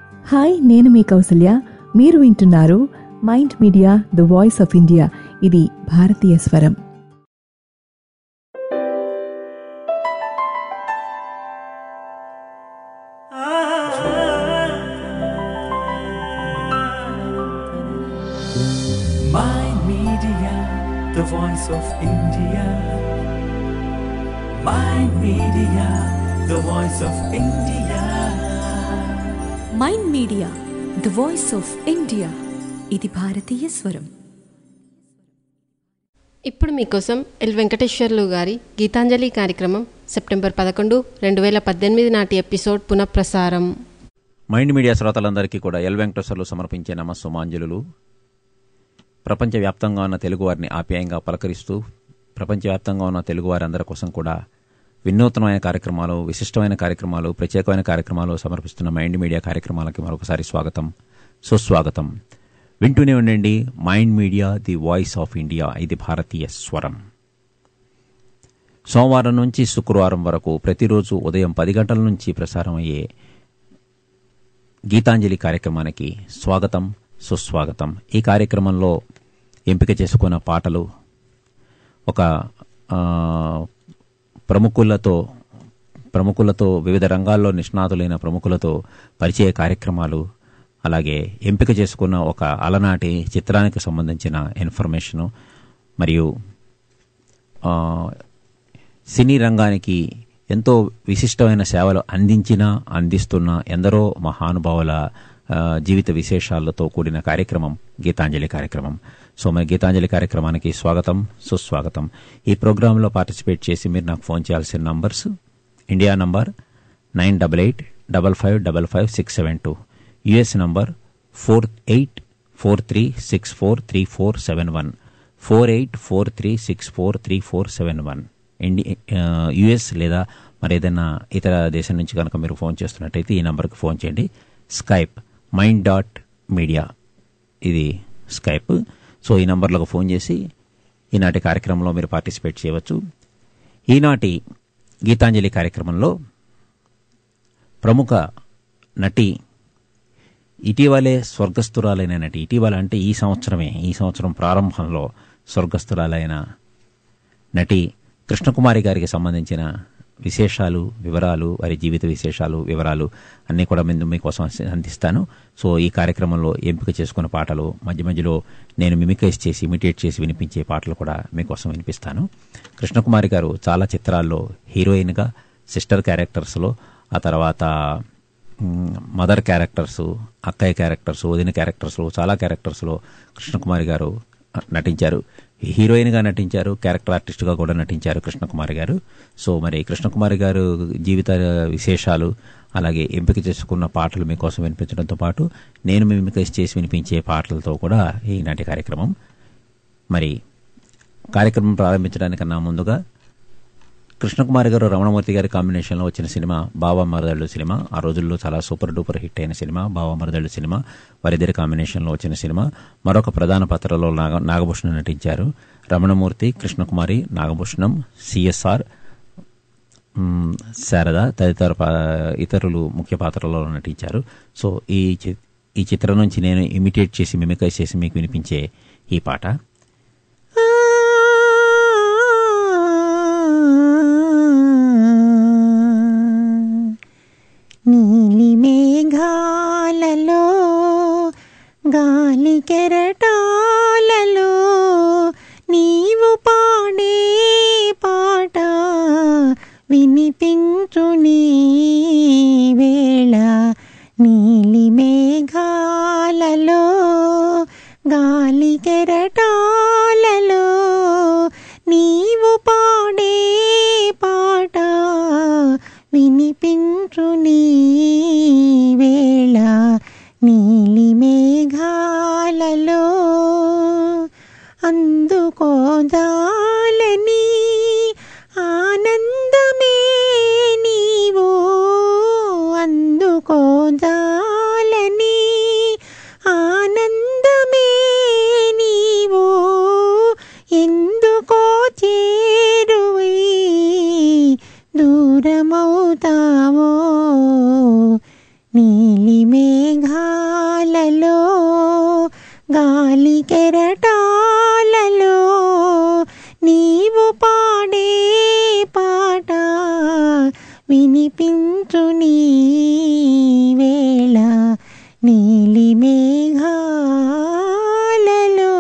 Hi నేను మీ కౌసల్య మీరు వింటున్నారు mind media the voice of India ఇది భారతీయ స్వరం Mind Media, the voice of India. Mind Media, the voice of India. Mind media the voice of India ఇది భారతీయ స్వరం ఇప్పుడు మీకోసం ఎల్ వెంకటేశ్వర్లు గారి గీతాంజలి కార్యక్రమం సెప్టెంబర్ పదకొండు రెండు వేల పద్దెనిమిది నాటి ఎపిసోడ్ పునఃప్రసారం మైండ్ మీడియా శ్రోతలందరికీ కూడా ఎల్ వెంకటేశ్వర్లు సమర్పించే నమస్సుమాంజలులు ప్రపంచవ్యాప్తంగా ఉన్న తెలుగువారిని ఆప్యాయంగా పలకరిస్తూ ప్రపంచవ్యాప్తంగా ఉన్న తెలుగువారందరి కోసం కూడా వినూత్నమైన కార్యక్రమాలు విశిష్టమైన కార్యక్రమాలు ప్రత్యేకమైన కార్యక్రమాలు సమర్పిస్తున్న మైండ్ మీడియా కార్యక్రమాలకి మరొకసారి స్వాగతం సుస్వాగతం వింటూనే ఉండండి mind media the voice of India ఇది భారతీయ స్వరం సోమవారం నుంచి శుక్రవారం వరకు ప్రతిరోజు ఉదయం పది గంటల నుంచి ప్రసారం అయ్యే గీతాంజలి కార్యక్రమానికి స్వాగతం సుస్వాగతం ఈ కార్యక్రమంలో ఎంపిక చేసుకున్న పాటలు ఒక ఆ, ప్రముఖులతో ప్రముఖులతో వివిధ రంగాల్లో నిష్ణాతులైన ప్రముఖులతో పరిచయ కార్యక్రమాలు అలాగే ఎంపిక చేసుకున్న ఒక అలనాటి చిత్రానికి సంబంధించిన ఇన్ఫర్మేషను మరియు ఆ, సినీ రంగానికి ఎంతో విశిష్టమైన సేవలు అందించిన అందిస్తున్న ఎందరో మహానుభావుల ఆ, జీవిత విశేషాలతో కూడిన కార్యక్రమం గీతాంజలి కార్యక్రమం సో మరి గీతాంజలి కార్యక్రమానికి స్వాగతం సుస్వాగతం ఈ ప్రోగ్రాంలో పార్టిసిపేట్ చేసి మీరు నాకు ఫోన్ చేయాల్సిన numbers India number nine double eight double five double five six seven two US number four eight four three six four three four seven one four eight four three six four three four seven one ఇండి US లేదా మరి ఏదైనా ఇతర దేశం నుంచి కనుక మీరు phone చేస్తున్నట్టయితే ఈ నంబర్కి ఫోన్ చేయండి స్కైప్ మైండ్ డాట్ మీడియా ఇది స్కైప్ సో ఈ నంబర్లకు ఫోన్ చేసి ఈనాటి కార్యక్రమంలో మీరు పార్టిసిపేట్ చేయవచ్చు ఈనాటి గీతాంజలి కార్యక్రమంలో ప్రముఖ నటి ఇటీవలే స్వర్గస్థురాలైన నటి ఇటీవల అంటే ఈ సంవత్సరమే ఈ సంవత్సరం ప్రారంభంలో స్వర్గస్థురాలైన నటి కృష్ణకుమారి గారికి సంబంధించిన విశేషాలు వివరాలు వారి జీవిత విశేషాలు వివరాలు అన్నీ కూడా మేము మీకోసం అందిస్తాను సో ఈ కార్యక్రమంలో ఎంపిక చేసుకున్న పాటలు మధ్య మధ్యలో నేను మిమికైజ్ చేసి ఇమిటేట్ చేసి వినిపించే పాటలు కూడా మీకోసం వినిపిస్తాను కృష్ణకుమారి గారు చాలా చిత్రాల్లో హీరోయిన్గా సిస్టర్ క్యారెక్టర్స్లో ఆ తర్వాత మ్, మదర్ క్యారెక్టర్స్ అక్కయ్య క్యారెక్టర్స్ వదిన క్యారెక్టర్స్ చాలా క్యారెక్టర్స్లో కృష్ణకుమారి గారు నటించారు హీరోయిన్గా నటించారు క్యారెక్టర్ ఆర్టిస్ట్గా కూడా నటించారు కృష్ణకుమారి గారు సో మరి కృష్ణకుమారి గారు జీవిత విశేషాలు అలాగే ఎంపిక చేసుకున్న పాటలు మీకోసం వినిపించడంతో పాటు నేను మిమిక చేసి వినిపించే పాటలతో కూడా ఈనాటి కార్యక్రమం మరి కార్యక్రమం ప్రారంభించడానికన్నా ముందుగా కృష్ణకుమారి గారు రమణమూర్తి గారి కాంబినేషన్లో వచ్చిన సినిమా బావా మరదళ్ళు సినిమా ఆ రోజుల్లో చాలా సూపర్ డూపర్ హిట్ అయిన సినిమా బావా మరదళ్ళు సినిమా వారిద్దరి కాంబినేషన్లో వచ్చిన సినిమా మరొక ప్రధాన పాత్రలో నాగ నాగభూషణం నటించారు రమణమూర్తి కృష్ణకుమారి నాగభూషణం సిఎస్ఆర్ మ్, శారద తదితర పా- ఇతరులు ముఖ్య పాత్రలలో నటించారు సో ఈ చి- ఈ చిత్రం నుంచి నేను ఇమిటేట్ చేసి మిమికై చేసి మీకు వినిపించే ఈ పాట నీలి మేఘాలలో గాలి కెరటాలలో నీవు పాడే పాట వినిపించు నీ వేళ నీలి మేఘాలలో గాలి కెరటాలలో నీవు పాడే పాట వినిపించు నీ వేళ నీలి మేఘాలలో అందుకోదాలని ఆనందమే నీవు అందుకోదాలని కెరటాలలో నీవు పాడే పాట వినిపించు నీ వేళ నీలి మేఘాలలో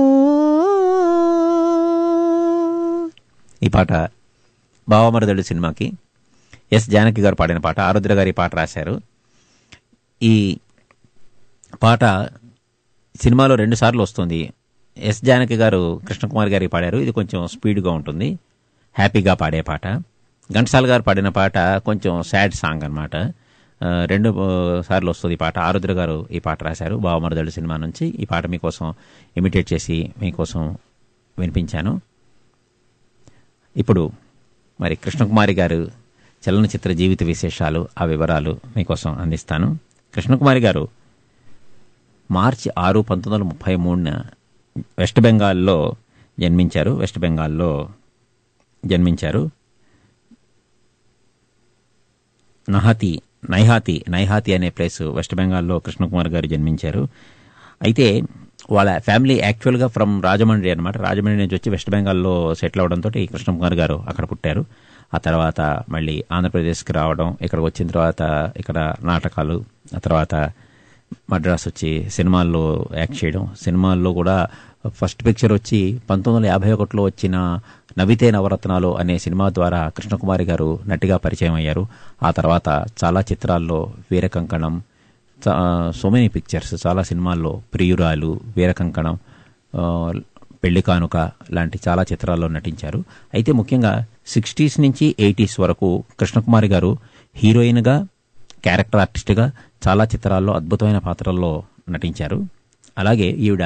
ఈ పాట బావమరదడు సినిమాకి ఎస్ జానకి గారు పాడిన పాట ఆరుద్ర గారు ఈ పాట రాశారు ఈ పాట సినిమాలో రెండు సార్లు వస్తుంది ఎస్ జానకి గారు కృష్ణకుమార్ గారి పాడారు ఇది కొంచెం స్పీడ్గా ఉంటుంది హ్యాపీగా పాడే పాట ఘంటసాల గారు పాడిన పాట కొంచెం సాడ్ సాంగ్ అనమాట రెండు ఆ, సార్లు వస్తుంది ఈ పాట ఆరుద్ర గారు ఈ పాట రాశారు బావమరదడు సినిమా నుంచి ఈ పాట మీకోసం ఇమిటేట్ చేసి మీకోసం వినిపించాను ఇప్పుడు మరి కృష్ణకుమారి గారు చలనచిత్ర జీవిత విశేషాలు ఆ వివరాలు మీకోసం అందిస్తాను కృష్ణకుమారి గారు మార్చి ఆరు పంతొమ్మిది వందల ముప్పై మూడున వెస్ట్ బెంగాల్లో జన్మించారు వెస్ట్ బెంగాల్లో జన్మించారు నహాతి నైహాతి నైహాతి అనే ప్లేస్ వెస్ట్ బెంగాల్లో కృష్ణకుమార్ గారు జన్మించారు అయితే వాళ్ళ ఫ్యామిలీ యాక్చువల్గా ఫ్రమ్ రాజమండ్రి అనమాట రాజమండ్రి నుంచి వచ్చి వెస్ట్ బెంగాల్లో సెటిల్ అవడంతో కృష్ణకుమార్ గారు అక్కడ పుట్టారు ఆ తర్వాత మళ్ళీ ఆంధ్రప్రదేశ్కి రావడం ఇక్కడికి వచ్చిన తర్వాత ఇక్కడ నాటకాలు ఆ తర్వాత మద్రాస్ వచ్చి సినిమాల్లో యాక్ట్ చేయడం సినిమాల్లో కూడా ఫస్ట్ పిక్చర్ వచ్చి పంతొమ్మిది వందల యాభై ఒకటిలో వచ్చిన నవితే నవరత్నాలు అనే సినిమా ద్వారా కృష్ణకుమారి గారు నటిగా పరిచయం అయ్యారు ఆ తర్వాత చాలా చిత్రాల్లో వీరకంకణం సో మెనీ పిక్చర్స్ చాలా సినిమాల్లో ప్రియురాలు వీరకంకణం ఆ, పెళ్లి కానుక లాంటి చాలా చిత్రాల్లో నటించారు అయితే ముఖ్యంగా సిక్స్టీస్ నుంచి ఎయిటీస్ వరకు కృష్ణకుమారి గారు హీరోయిన్గా క్యారెక్టర్ ఆర్టిస్ట్గా చాలా చిత్రాల్లో అద్భుతమైన పాత్రల్లో నటించారు అలాగే ఈవిడ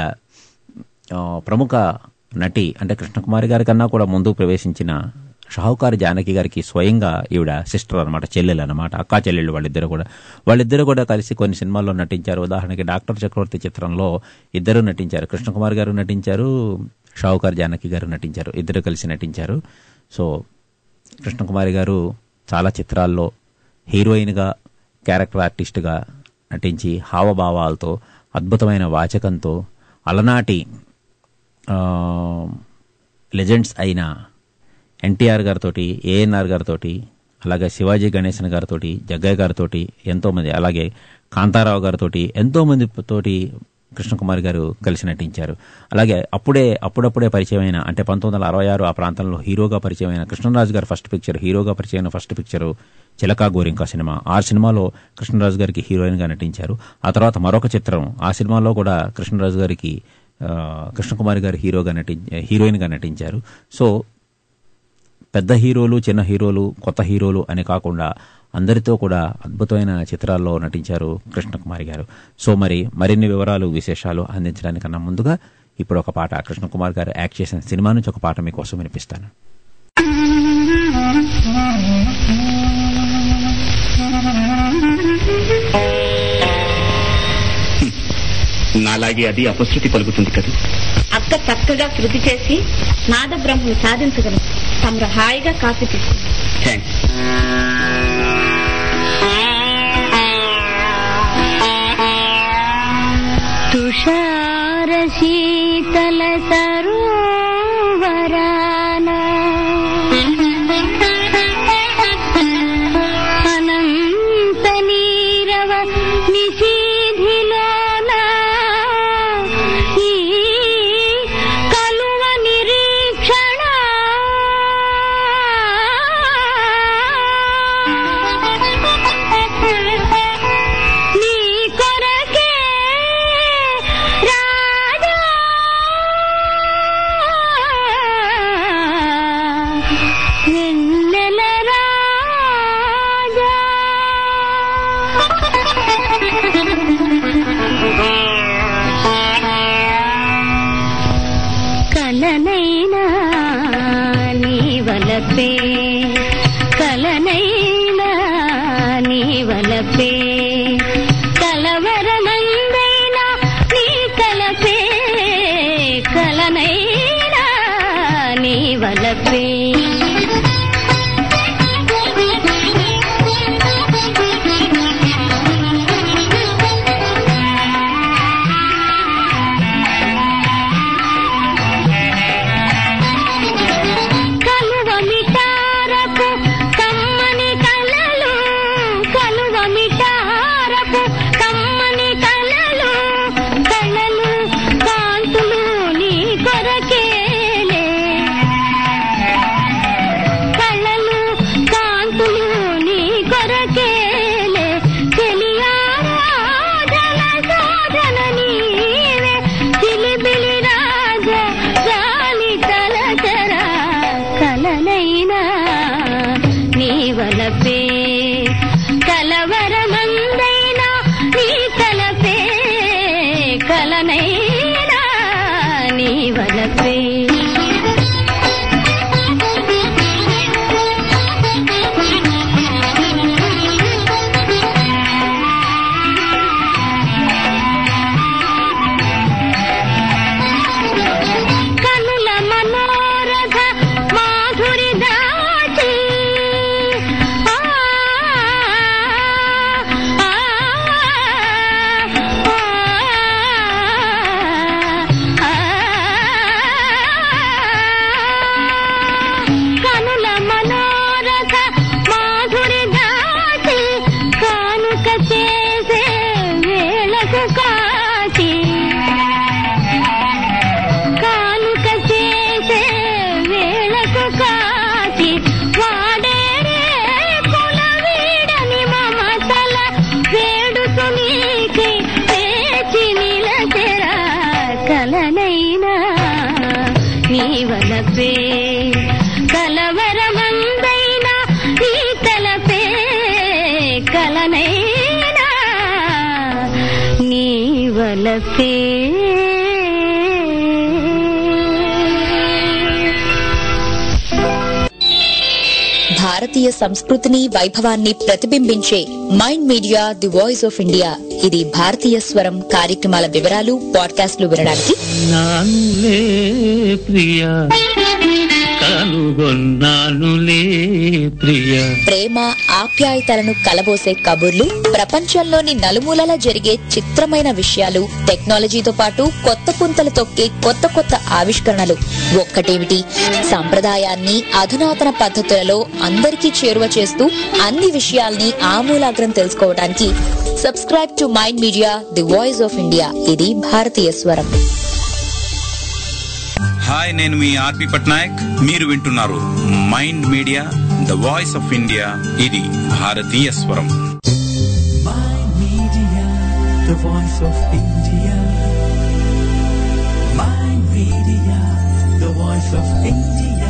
ఆ, ప్రముఖ నటి అంటే కృష్ణకుమారి గారి కన్నా కూడా ముందు ప్రవేశించిన షాహుకారి జానకి గారికి స్వయంగా ఈవిడ సిస్టర్ అనమాట చెల్లెలు అనమాట అక్కా చెల్లెళ్ళు వాళ్ళిద్దరు కూడా వాళ్ళిద్దరు కూడా కలిసి కొన్ని సినిమాల్లో నటించారు ఉదాహరణకి డాక్టర్ చక్రవర్తి చిత్రంలో ఇద్దరు నటించారు కృష్ణకుమార్ గారు నటించారు షాహుకారి జానకి గారు నటించారు ఇద్దరు కలిసి నటించారు సో కృష్ణకుమారి గారు చాలా చిత్రాల్లో హీరోయిన్గా క్యారెక్టర్ ఆర్టిస్ట్గా నటించి హావభావాలతో అద్భుతమైన వాచకంతో అలనాటి ఆ, లెజెండ్స్ అయిన ఎన్టీఆర్ గారితో ఏఎన్ఆర్ గారితో అలాగే శివాజీ గణేశన్ గారితో జగ్గయ్య గారితో ఎంతోమంది అలాగే కాంతారావు గారితో ఎంతోమంది తోటి కృష్ణకుమారి గారు కలిసి నటించారు అలాగే అప్పుడే అప్పుడప్పుడే పరిచయమైన అంటే పంతొమ్మిది వందల అరవై ఆరు ఆ ప్రాంతంలో హీరోగా పరిచయమైన కృష్ణరాజు గారి ఫస్ట్ పిక్చర్ హీరోగా పరిచయమైన first picture Chilaka Gorinka cinema ఆ సినిమాలో కృష్ణరాజు గారికి హీరోయిన్గా నటించారు ఆ తర్వాత మరొక చిత్రం ఆ సినిమాలో కూడా కృష్ణరాజు గారికి ఆ, కృష్ణకుమారి గారు హీరోగా నటి హీరోయిన్గా నటించారు సో పెద్ద హీరోలు చిన్న హీరోలు కొత్త హీరోలు అని కాకుండా అందరితో కూడా అద్భుతమైన చిత్రాల్లో నటించారు కృష్ణకుమారి గారు సో మరి మరిన్ని వివరాలు విశేషాలు అందించడానికన్నా ముందుగా ఇప్పుడు ఒక పాట కృష్ణకుమార్ గారు యాక్ట్ చేసిన సినిమా నుంచి ఒక పాట మీకోసం వినిపిస్తాను నాలాగే అది అపశృతి పలుకుతుంది కదా అక్క చక్కగా శృతి చేసి నాద బ్రహ్మను సాధించగలరు తమరు హాయిగా కాఫీ తీసుకుంటారు థ్యాంక్స్ తుషార శీతల సరోవరాన అనంత నీరవ నిశీధిలోన ఈ కలువ నిరీక్షణ నీ కొరకే రాజా వలపే కలవరమందైనా నీ తలపే కలనైనా నీ వలపే భారతీయ సంస్కృతిని వైభవాన్ని ప్రతిబింబించే mind media the voice of India ఇది భారతీయ స్వరం కార్యక్రమాల వివరాలు పాడ్కాస్ట్లు వినడానికి నానులే ప్రియ కనుగొన్నానులే ప్రియ ప్రేమ ఆప్యాయతలను కలబోసే కబుర్లు ప్రపంచంలోని నలుమూలలా జరిగే చిత్రమైన విషయాలు టెక్నాలజీతో పాటు కొత్త పుంతలు తొక్కే కొత్త కొత్త ఆవిష్కరణలు ఒక్కటేమిటి సంప్రదాయాన్ని అధునాతన పద్ధతులలో అందరికీ చేరువ చేస్తూ అన్ని విషయాల్ని ఆమూలాగ్రం తెలుసుకోవడానికి subscribe to mind media the voice of India ఇది భారతీయ స్వరం హాయ్ నేను మీ ఆర్పి పట్నాయక్ మీరు వింటున్నారు mind media the voice of India ఇది భారతీయ స్వరం the voice of India. Mind Media, the voice of India.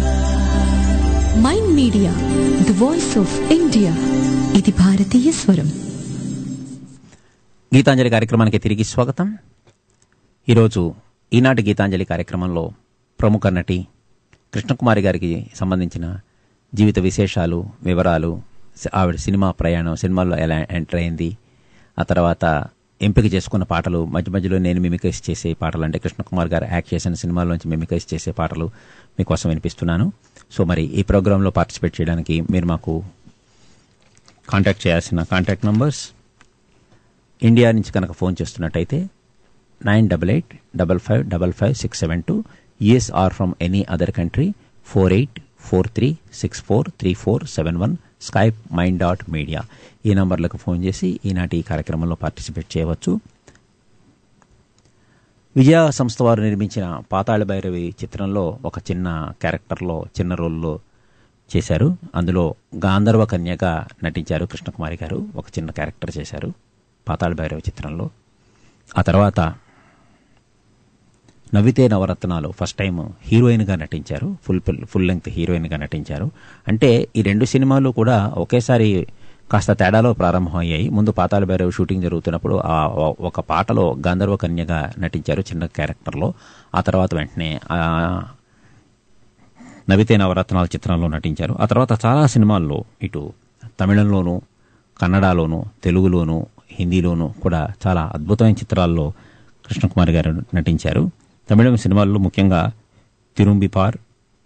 Mind media the voice of India ఇది భారతీయ స్వరం గీతాంజలి కార్యక్రమానికి తిరిగి స్వాగతం ఈరోజు ఈనాటి గీతాంజలి కార్యక్రమంలో ప్రముఖ నటి కృష్ణకుమారి గారికి సంబంధించిన జీవిత విశేషాలు వివరాలు స- ఆవిడ సినిమా ప్రయాణం సినిమాల్లో ఎలా ఎంటర్ అయింది ఆ తర్వాత ఎంపిక చేసుకున్న పాటలు మధ్య మధ్యలో నేను మిమికైజ్ చేసే పాటలు అంటే కృష్ణకుమార్ గారు యాక్ట్ చేసిన సినిమాల్లోంచి మిమికైజ్ చేసే పాటలు మీకోసం వినిపిస్తున్నాను సో మరి ఈ ప్రోగ్రాంలో పార్టిసిపేట్ చేయడానికి మీరు మాకు కాంటాక్ట్ చేయాల్సిన కాంటాక్ట్ నంబర్స్ ఇండియా నుంచి కనుక ఫోన్ చేస్తున్నట్టయితే nine double eight double five double five six seven two US or from any other country four eight four three six four three four seven one Skype mind dot media ఈ నంబర్లకు phone చేసి ఈనాటి ఈ కార్యక్రమంలో participate చేయవచ్చు విజయ సంస్థ వారు నిర్మించిన పాతాళ భైరవి చిత్రంలో ఒక చిన్న క్యారెక్టర్లో చిన్న రోల్లో చేశారు అందులో గాంధర్వ కన్యగా నటించారు కృష్ణకుమారి గారు ఒక చిన్న క్యారెక్టర్ చేశారు పాతాళ భైరవి చిత్రంలో ఆ తర్వాత నవ్వితే నవరత్నాలు ఫస్ట్ టైం హీరోయిన్గా నటించారు ఫుల్ ఫుల్ లెంగ్త్ హీరోయిన్గా నటించారు అంటే ఈ రెండు సినిమాలు కూడా ఒకేసారి కాస్త తేడాలో ప్రారంభమయ్యాయి ముందు పాతాళ భైరవి షూటింగ్ జరుగుతున్నప్పుడు ఆ ఒ- ఒక పాటలో గాంధర్వ కన్యగా నటించారు చిన్న క్యారెక్టర్లో ఆ తర్వాత వెంటనే ఆ నవితే నవరత్నాల చిత్రంలో నటించారు ఆ తర్వాత చాలా సినిమాల్లో ఇటు తమిళంలోనూ కన్నడలోనూ తెలుగులోనూ హిందీలోనూ కూడా చాలా అద్భుతమైన చిత్రాల్లో కృష్ణకుమారి గారు నటించారు తమిళం సినిమాల్లో ముఖ్యంగా తిరుంబిపార్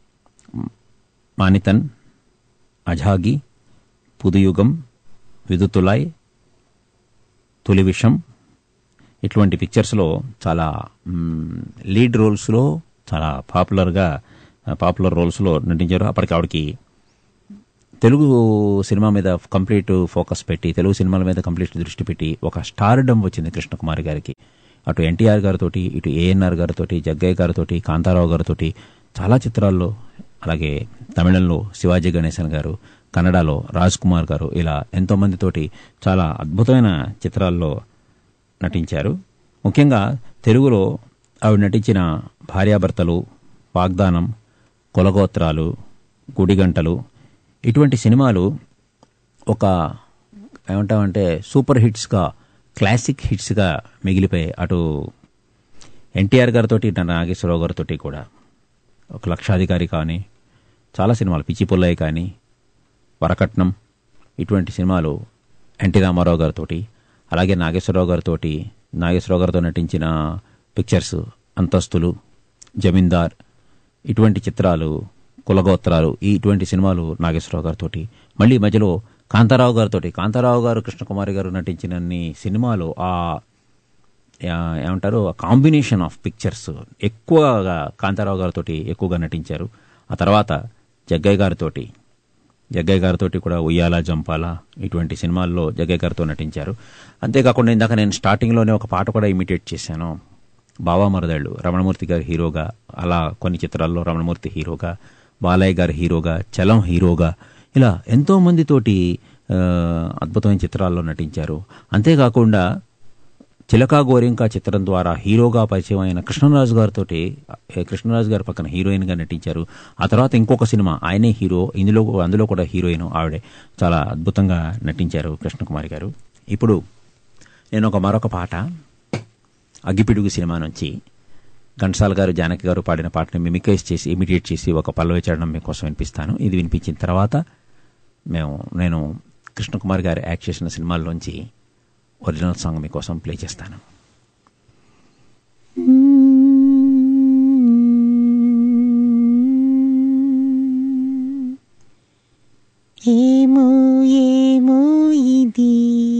మానితన్ అజాగి పుదుయుగం విదుతులాయ్ తొలి విషం ఇటువంటి పిక్చర్స్లో చాలా మ్, లీడ్ రోల్స్లో చాలా పాపులర్గా పాపులర్ రోల్స్లో నటించారు అప్పటికి ఆవిడకి తెలుగు సినిమా మీద కంప్లీట్ ఫోకస్ పెట్టి తెలుగు సినిమాల మీద కంప్లీట్ దృష్టి పెట్టి ఒక స్టార్డమ్ వచ్చింది కృష్ణకుమారి గారికి అటు ఎన్టీఆర్ గారితోటి ఇటు ఏఎన్ఆర్ గారితోటి జగ్గయ్య గారితోటి కాంతారావు గారితోటి చాలా చిత్రాల్లో అలాగే తమిళంలో శివాజీ గణేశన్ గారు కన్నడలో రాజ్ కుమార్ గారు ఇలా ఎంతో మందితోటి చాలా అద్భుతమైన చిత్రాల్లో నటించారు ముఖ్యంగా తెలుగులో ఆవిడ నటించిన భార్యాభర్తలు వాగ్దానం కులగోత్రాలు గుడిగంటలు ఇటువంటి సినిమాలు ఒక ఏమంటామంటే సూపర్ హిట్స్గా క్లాసిక్ హిట్స్గా మిగిలిపోయాయి అటు ఎన్టీఆర్ గారితో నాగేశ్వరరావు గారితో కూడా ఒక లక్షాధికారి కానీ చాలా సినిమాలు పిచ్చి పుల్లయ్య కానీ వరకట్నం ఇటువంటి సినిమాలు ఎన్టీ రామారావు గారితో అలాగే నాగేశ్వరరావు గారితో నాగేశ్వరరావు గారితో నటించిన పిక్చర్స్ అంతస్తులు జమీందార్ ఇటువంటి చిత్రాలు కులగోత్రాలు ఈ ఇటువంటి సినిమాలు నాగేశ్వరరావు గారితో మళ్ళీ మధ్యలో కాంతారావు గారితో కాంతారావు గారు కృష్ణకుమారి గారు నటించినన్ని సినిమాలు ఆ ఆ- ఏమంటారు కాంబినేషన్ ఆఫ్ పిక్చర్స్ ఎక్కువగా కాంతారావు గారితో ఎక్కువగా నటించారు ఆ తర్వాత జగ్గయ్య గారితోటి జగ్గయ్య గారితో కూడా ఉయ్యాల జంపాల ఇటువంటి సినిమాల్లో జగ్గయ్య గారితో నటించారు అంతేకాకుండా ఇందాక నేను స్టార్టింగ్లోనే ఒక పాట కూడా ఇమిటేట్ చేశాను బావా మరదళ్ళు రమణమూర్తి గారి హీరోగా అలా కొన్ని చిత్రాల్లో రమణమూర్తి హీరోగా బాలయ్య గారి హీరోగా చలం హీరోగా ఇలా ఎంతో మందితోటి ఆ, అద్భుతమైన చిత్రాల్లో నటించారు అంతేకాకుండా చిలకా గోరింక చిత్రం ద్వారా హీరోగా పరిచయం అయిన కృష్ణరాజు గారితో కృష్ణరాజు గారి పక్కన హీరోయిన్గా నటించారు ఆ తర్వాత ఇంకొక సినిమా ఆయనే హీరో ఇందులో అందులో కూడా హీరోయిన్ ఆవిడే చాలా అద్భుతంగా నటించారు కృష్ణకుమారి గారు ఇప్పుడు నేను ఒక మరొక పాట అగ్గిపిడుగు సినిమా నుంచి ఘంటసాల గారు జానకి గారు పాడిన పాటని మిమికైజ్ చేసి ఇమిడియేట్ చేసి ఒక పల్లవి చరణం మీకోసం వినిపిస్తాను ఇది వినిపించిన తర్వాత మేము నేను కృష్ణకుమార్ గారు యాక్ట్ చేసిన సినిమాల్లోంచి ఒరిజినల్ సాంగ్ మీకోసం ప్లే చేస్తాను ఏమో ఏమో ఇది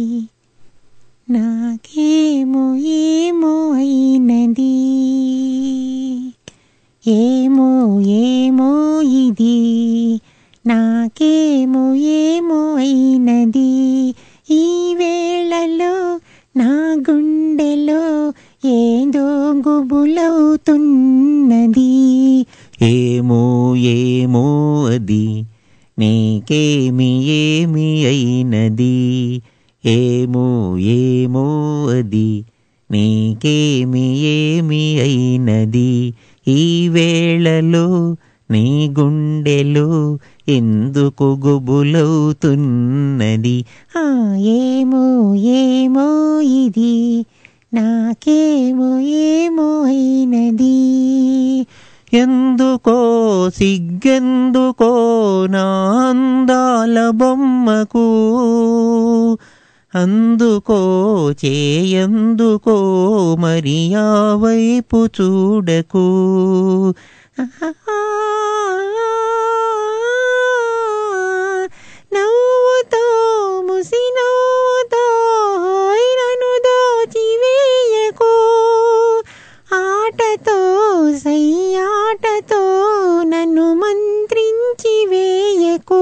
నాకేమో ఏమో అయినది ఏమో ఏమో ఇది నాకేమో ఏమో అయినది ఈ వేళలో నా గుండెలో ఏదో గుబులవుతున్నది ఏమో ఏమో అది నీకేమి ఏమి అయినది ఏమో ఏమో అది నీకేమి ఏమి అయినది ఈ వేళలో నీ గుండెలో ఎందుకు గుబులవుతున్నది ఆ ఏమో ఏమో ఇది నాకేమో ఏమో అయినది ఎందుకో సిగ్గెందుకో నా అందాల బొమ్మకు అందుకో చేయందుకో మరి ఆ వైపు చూడకు నవ్వుతో ముసి నవ్వుతో నన్ను దోచివేయకు ఆటతో సయ్యాటతో నన్ను మంత్రించి వేయకు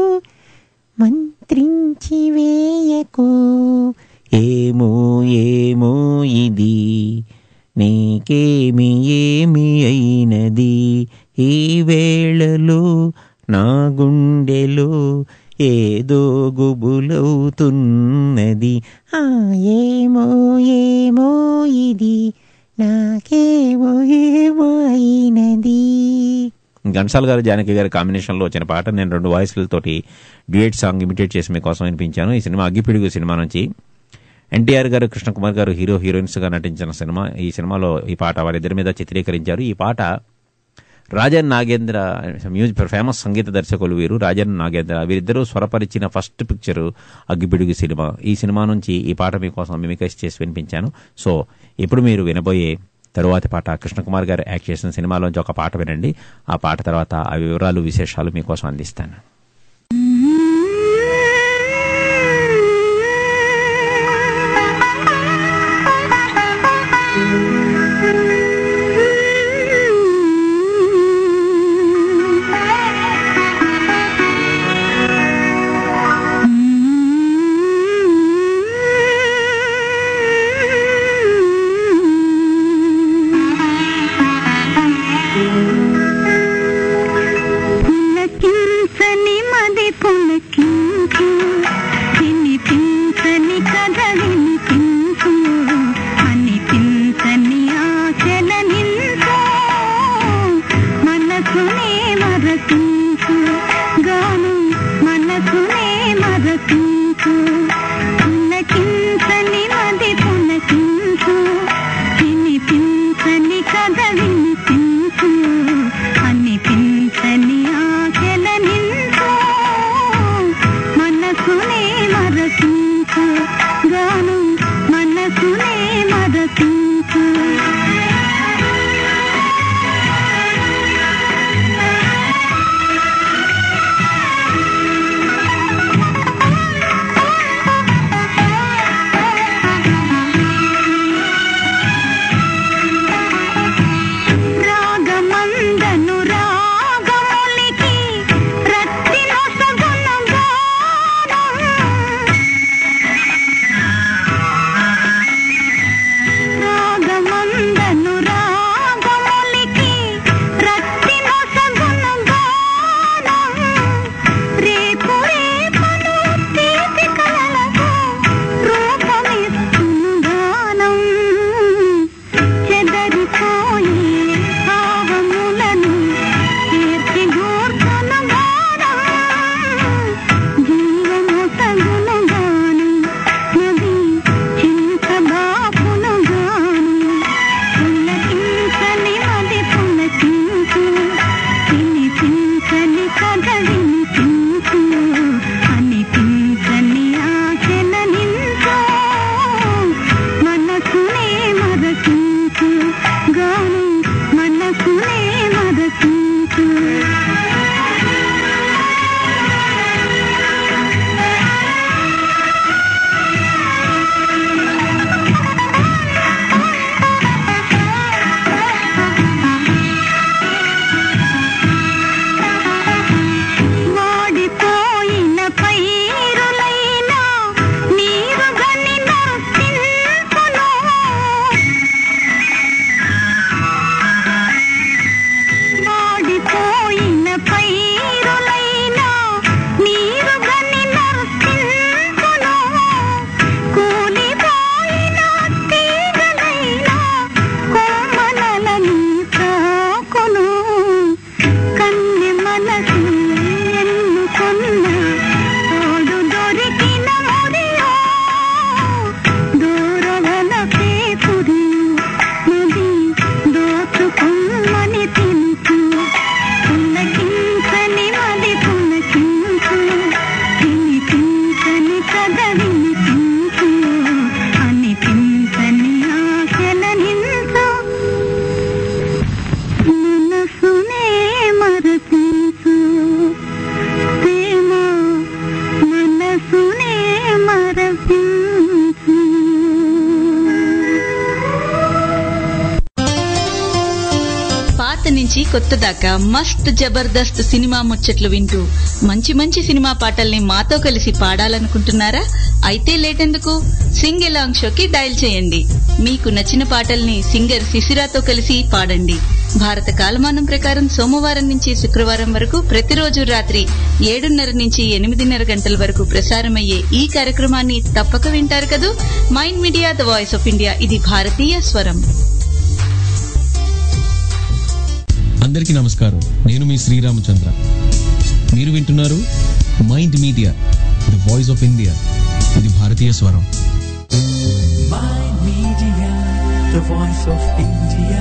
మంత్రించి వేయకు ఏమో ఏమో ఇది నీకేమి ఏమి అయినది ఈ వేళలో నా గుండెలో ఏదో గుబులవుతున్నది ఆ ఏమో ఏమో ఇది నాకేమో ఏమో అయినది ఘంటసాల గారు జానకి గారి కాంబినేషన్లో వచ్చిన పాట నేను రెండు వాయిస్లతోటి డ్యూయట్ సాంగ్ ఇమిటేట్ చేసి మీకోసం వినిపించాను ఈ సినిమా అగ్గిపిడుగు సినిమా నుంచి ఎన్టీఆర్ గారు కృష్ణకుమార్ గారు హీరో హీరోయిన్స్గా నటించిన సినిమా ఈ సినిమాలో ఈ పాట వారిద్దరి మీద చిత్రీకరించారు ఈ పాట రాజన్ నాగేంద్ర మ్యూజిక్ ఫేమస్ సంగీత దర్శకులు వీరు రాజన్ నాగేంద్ర వీరిద్దరూ స్వరపరిచిన ఫస్ట్ పిక్చర్ అగ్గిపిడుగు సినిమా ఈ సినిమా నుంచి ఈ పాట మీకోసం మిమికైజ్ చేసి వినిపించాను సో ఇప్పుడు మీరు వినబోయే తరువాతి పాట కృష్ణకుమార్ గారు యాక్ట్ చేసిన సినిమాలోంచి ఒక పాట వినండి ఆ పాట తర్వాత ఆ వివరాలు విశేషాలు మీకోసం అందిస్తాను పులకించని నుంచి కొత్త దాకా మస్త్ జబర్దస్త్ సినిమా ముచ్చట్లు వింటూ మంచి మంచి సినిమా పాటల్ని మాతో కలిసి పాడాలనుకుంటున్నారా అయితే లేటెందుకు సింగ్ ఎలాంగ్ షోకి డయల్ చేయండి మీకు నచ్చిన పాటల్ని సింగర్ శిశిరాతో కలిసి పాడండి భారత కాలమానం ప్రకారం సోమవారం నుంచి శుక్రవారం వరకు ప్రతిరోజు రాత్రి ఏడున్నర నుంచి ఎనిమిదిన్నర గంటల వరకు ప్రసారమయ్యే ఈ కార్యక్రమాన్ని తప్పక వింటారు కదూ mind media the voice of India ఇది భారతీయ స్వరం అందరికీ నమస్కారం నేను మీ శ్రీరామచంద్ర మీరు వింటున్నారు mind media the voice of India ఇది భారతీయ స్వరం Mind Media, the voice of India.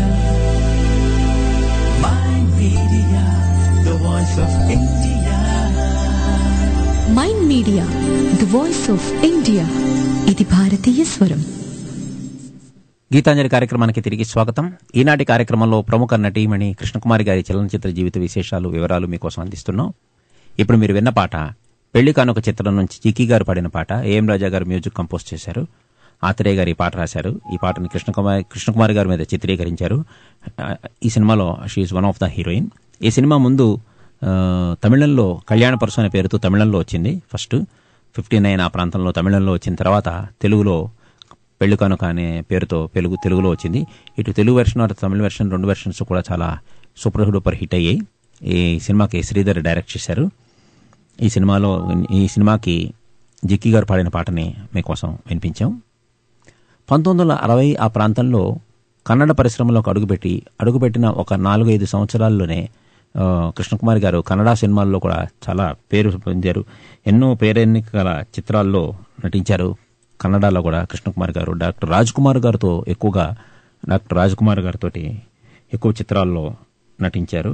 Mind Media, the voice of India. Mind media the voice of India ఇది భారతీయ స్వరం గీతాంజలి కార్యక్రమానికి తిరిగి స్వాగతం ఈనాటి కార్యక్రమంలో ప్రముఖ నటీమణి కృష్ణకుమారి గారి చలనచిత్ర జీవిత విశేషాలు వివరాలు మీకోసం అందిస్తున్నాం ఇప్పుడు మీరు విన్న పాట పెళ్లి కానుక చిత్రం నుంచి చిక్కీ గారు పాడిన పాట ఏఎం రాజా గారు మ్యూజిక్ కంపోజ్ చేశారు ఆత్రేయ గారు ఈ పాట రాశారు ఈ పాటని కృష్ణకుమారి కృష్ణకుమారి గారి మీద చిత్రీకరించారు ఆ, ఈ సినిమాలో she one of the heroine ఈ సినిమా ముందు ఆ, తమిళంలో కళ్యాణపరసు అనే పేరుతో తమిళంలో వచ్చింది ఫస్ట్ ఫిఫ్టీ నైన్ ఆ ప్రాంతంలో తమిళంలో వచ్చిన తర్వాత తెలుగులో పెళ్లి కనుక అనే పేరుతో తెలుగు తెలుగులో వచ్చింది ఇటు తెలుగు వెర్షన్ అటు తమిళ వెర్షన్ రెండు వెర్షన్స్ కూడా చాలా సూపర్ డూపర్ హిట్ అయ్యాయి ఈ సినిమాకి శ్రీధర్ డైరెక్ట్ చేశారు ఈ సినిమాలో ఈ సినిమాకి జిక్కి గారు పాడిన పాటని మీకోసం వినిపించాం పంతొమ్మిది వందల అరవై ఆ ప్రాంతంలో కన్నడ పరిశ్రమలోకి అడుగుపెట్టి అడుగుపెట్టిన ఒక నాలుగైదు సంవత్సరాల్లోనే ఆ, కృష్ణకుమారి గారు కన్నడ సినిమాల్లో కూడా చాలా పేరు పొందారు ఎన్నో పేరెన్నికల చిత్రాల్లో నటించారు కన్నడలో కూడా కృష్ణకుమారి గారు డాక్టర్ రాజ్ కుమార్ గారితో ఎక్కువగా డాక్టర్ రాజ్ కుమార్ గారితో ఎక్కువ చిత్రాల్లో నటించారు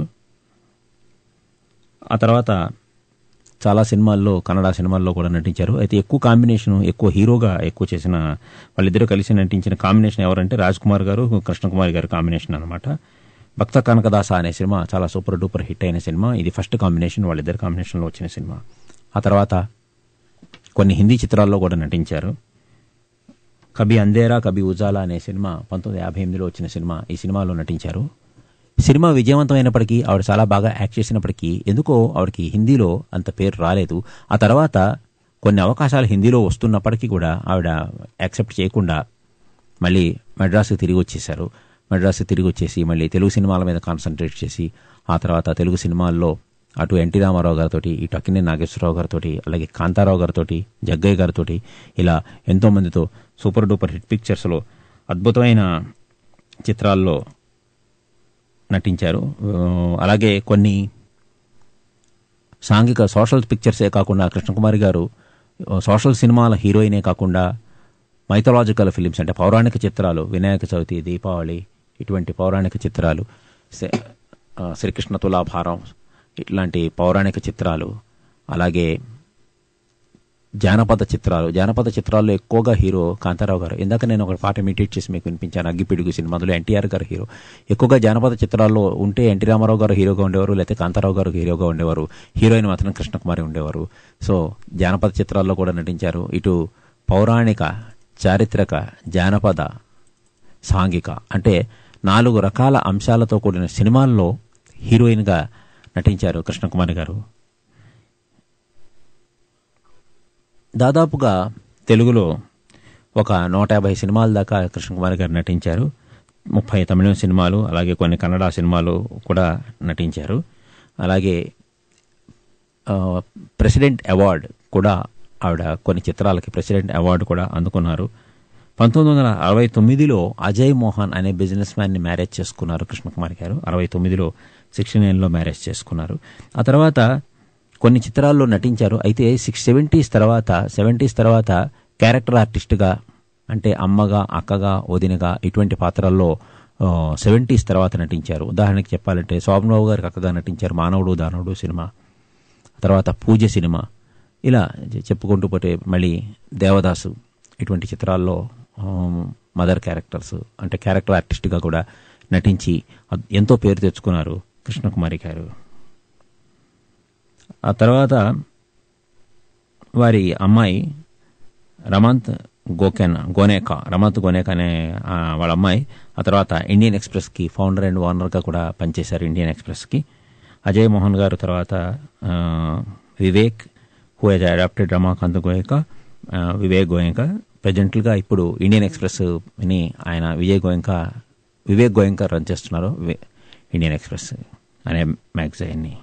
ఆ తర్వాత చాలా సినిమాల్లో కన్నడ సినిమాల్లో కూడా నటించారు అయితే ఎక్కువ కాంబినేషన్ ఎక్కువ హీరోగా ఎక్కువ చేసిన వాళ్ళిద్దరూ కలిసి నటించిన కాంబినేషన్ ఎవరంటే రాజ్ కుమార్ గారు కృష్ణకుమారి గారు కాంబినేషన్ అనమాట భక్త కనకదాస అనే సినిమా చాలా సూపర్ డూపర్ హిట్ అయిన సినిమా ఇది ఫస్ట్ కాంబినేషన్ వాళ్ళిద్దరు కాంబినేషన్లో వచ్చిన సినిమా ఆ తర్వాత కొన్ని హిందీ చిత్రాల్లో కూడా నటించారు కబి అందేరా కబి ఉజాలా అనే సినిమా పంతొమ్మిది యాభై ఎనిమిదిలో వచ్చిన సినిమా ఈ సినిమాలో నటించారు సినిమా విజయవంతమైనప్పటికీ ఆవిడ చాలా బాగా యాక్ట్ చేసినప్పటికీ ఎందుకో ఆవిడకి హిందీలో అంత పేరు రాలేదు ఆ తర్వాత కొన్ని అవకాశాలు హిందీలో వస్తున్నప్పటికీ కూడా ఆవిడ యాక్సెప్ట్ చేయకుండా మళ్ళీ మెడ్రాస్కి తిరిగి వచ్చేశారు మెడ్రాస్కి తిరిగి వచ్చేసి మళ్ళీ తెలుగు సినిమాల మీద కాన్సన్ట్రేట్ చేసి ఆ తర్వాత తెలుగు సినిమాల్లో అటు ఎన్టీ రామారావు గారితో ఇటు అక్కినే నాగేశ్వరరావు గారితో అలాగే కాంతారావు గారితో జగ్గయ్య గారితో ఇలా ఎంతో మందితో సూపర్ డూపర్ హిట్ పిక్చర్స్లో అద్భుతమైన చిత్రాల్లో నటించారు ఆ, అలాగే కొన్ని సాంఘిక సోషల్ పిక్చర్సే కాకుండా కృష్ణకుమారి గారు ఆ, సోషల్ సినిమాల హీరోయినే కాకుండా మైథలాజికల్ ఫిలిమ్స్ అంటే పౌరాణిక చిత్రాలు వినాయక చవితి దీపావళి ఇటువంటి పౌరాణిక చిత్రాలు సే- ఆ, శ్రీకృష్ణ తులాభారం ఇట్లాంటి పౌరాణిక చిత్రాలు అలాగే జానపద చిత్రాలు జానపద చిత్రాల్లో ఎక్కువగా హీరో కాంతారావు గారు ఇందాక నేను ఒక పాట ఇమిటేట్ చేసి మీకు వినిపించాను అగ్గిపిడుగు సినిమాలో ఎన్టీఆర్ గారు హీరో ఎక్కువగా జానపద చిత్రాల్లో ఉంటే ఎన్టీ రామారావు గారు హీరోగా ఉండేవారు లేకపోతే కాంతారావు గారు హీరోగా ఉండేవారు హీరోయిన్ మాత్రం కృష్ణకుమారి ఉండేవారు సో జానపద చిత్రాల్లో కూడా నటించారు ఇటు పౌరాణిక చారిత్రక జానపద సాంఘిక అంటే నాలుగు రకాల అంశాలతో కూడిన సినిమాల్లో హీరోయిన్గా నటించారు కృష్ణకుమారి గారు దాదాపుగా తెలుగులో ఒక నూట యాభై సినిమాల దాకా కృష్ణకుమారి గారు నటించారు ముప్పై తమిళం సినిమాలు అలాగే కొన్ని కన్నడ సినిమాలు కూడా నటించారు అలాగే ఆ, ప్రెసిడెంట్ అవార్డ్ కూడా ఆవిడ కొన్ని చిత్రాలకి ప్రెసిడెంట్ అవార్డు కూడా అందుకున్నారు పంతొమ్మిది వందల అరవై తొమ్మిదిలో అజయ్ మోహన్ అనే బిజినెస్ మ్యాన్ని మ్యారేజ్ చేసుకున్నారు కృష్ణకుమారి గారు అరవై తొమ్మిదిలో సిక్స్టీ నైన్లో మ్యారేజ్ చేసుకున్నారు ఆ తర్వాత కొన్ని చిత్రాల్లో నటించారు అయితే సిక్స్ సెవెంటీస్ తర్వాత సెవెంటీస్ తర్వాత క్యారెక్టర్ ఆర్టిస్ట్గా అంటే అమ్మగా అక్కగా వదినగా ఇటువంటి పాత్రల్లో సెవెంటీస్ తర్వాత నటించారు ఉదాహరణకి చెప్పాలంటే శోభనబాబు గారికి అక్కగా నటించారు మానవుడు దానవుడు సినిమా తర్వాత పూజ సినిమా ఇలా చెప్పుకుంటూ పోతే మళ్ళీ దేవదాసు ఇటువంటి చిత్రాల్లో ఆ, మదర్ క్యారెక్టర్స్ అంటే క్యారెక్టర్ ఆర్టిస్ట్గా కూడా నటించి అద్- ఎంతో పేరు తెచ్చుకున్నారు కృష్ణకుమారి గారు ఆ తర్వాత వారి అమ్మాయి రమాంత్ గోకెన్ గోనేక రమత్ గోనేక అనే ఆ, వాళ్ళ అమ్మాయి ఆ తర్వాత ఇండియన్ ఎక్స్ప్రెస్కి ఫౌండర్ అండ్ ఓనర్గా కూడా పనిచేశారు ఇండియన్ ఎక్స్ప్రెస్కి అజయ్ మోహన్ గారు తర్వాత ఆ, Vivek who has adopted Ramakant గోయక ఆ, వివేక్ గోయంక ప్రజెంట్గా ఇప్పుడు ఇండియన్ ఎక్స్ప్రెస్ని ఆయన విజయ్ గోయంక వివేక్ గోయంక రన్ చేస్తున్నారు వి- ఇండియన్ ఎక్స్ప్రెస్ అనే మ్యాగజైన్ని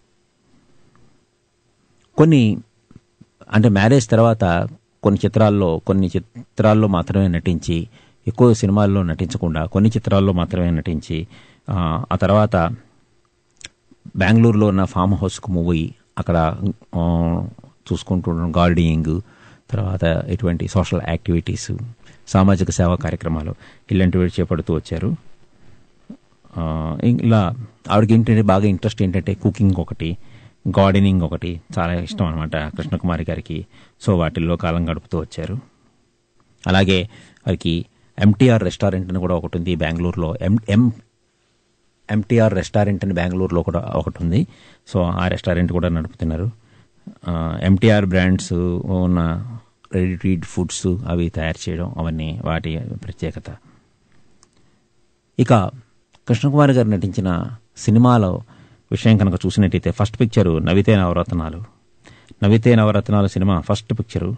కొన్ని అంటే మ్యారేజ్ తర్వాత కొన్ని చిత్రాల్లో కొన్ని చిత్రాల్లో మాత్రమే నటించి ఎక్కువ సినిమాల్లో నటించకుండా కొన్ని చిత్రాల్లో మాత్రమే నటించి ఆ, ఆ తర్వాత బెంగళూరులో ఉన్న ఫామ్ హౌస్కు మూవ్ అయ్యి అక్కడ ఆ, చూసుకుంటుండడం గార్డెనింగ్ తర్వాత ఇటువంటి సోషల్ యాక్టివిటీస్ సామాజిక సేవా కార్యక్రమాలు ఇలాంటివి చేపడుతూ వచ్చారు ఆ, ఇలా ఆవిడకి ఏంటంటే బాగా ఇంట్రెస్ట్ ఏంటంటే కుకింగ్ ఒకటి గార్డెనింగ్ ఒకటి చాలా ఇష్టం అనమాట కృష్ణకుమారి గారికి సో వాటిల్లో కాలం గడుపుతూ వచ్చారు అలాగే వారికి ఎంటీఆర్ రెస్టారెంట్ అని కూడా ఒకటి ఉంది బెంగళూరులో ఎం ఎం ఎంటీఆర్ రెస్టారెంట్ అని బెంగళూరులో కూడా ఒకటి ఉంది సో ఆ రెస్టారెంట్ కూడా నడుపుతున్నారు ఎంటీఆర్ బ్రాండ్స్ ఉన్న రెడీ టు ఈట్ ఫుడ్స్ అవి తయారు చేయడం అవన్నీ వాటి ప్రత్యేకత ఇక కృష్ణకుమారి గారు నటించిన సినిమాలో విషయం కనుక చూసినట్టయితే ఫస్ట్ పిక్చరు నవితే నవరత్నాలు నవితే Navaratnalu cinema first picture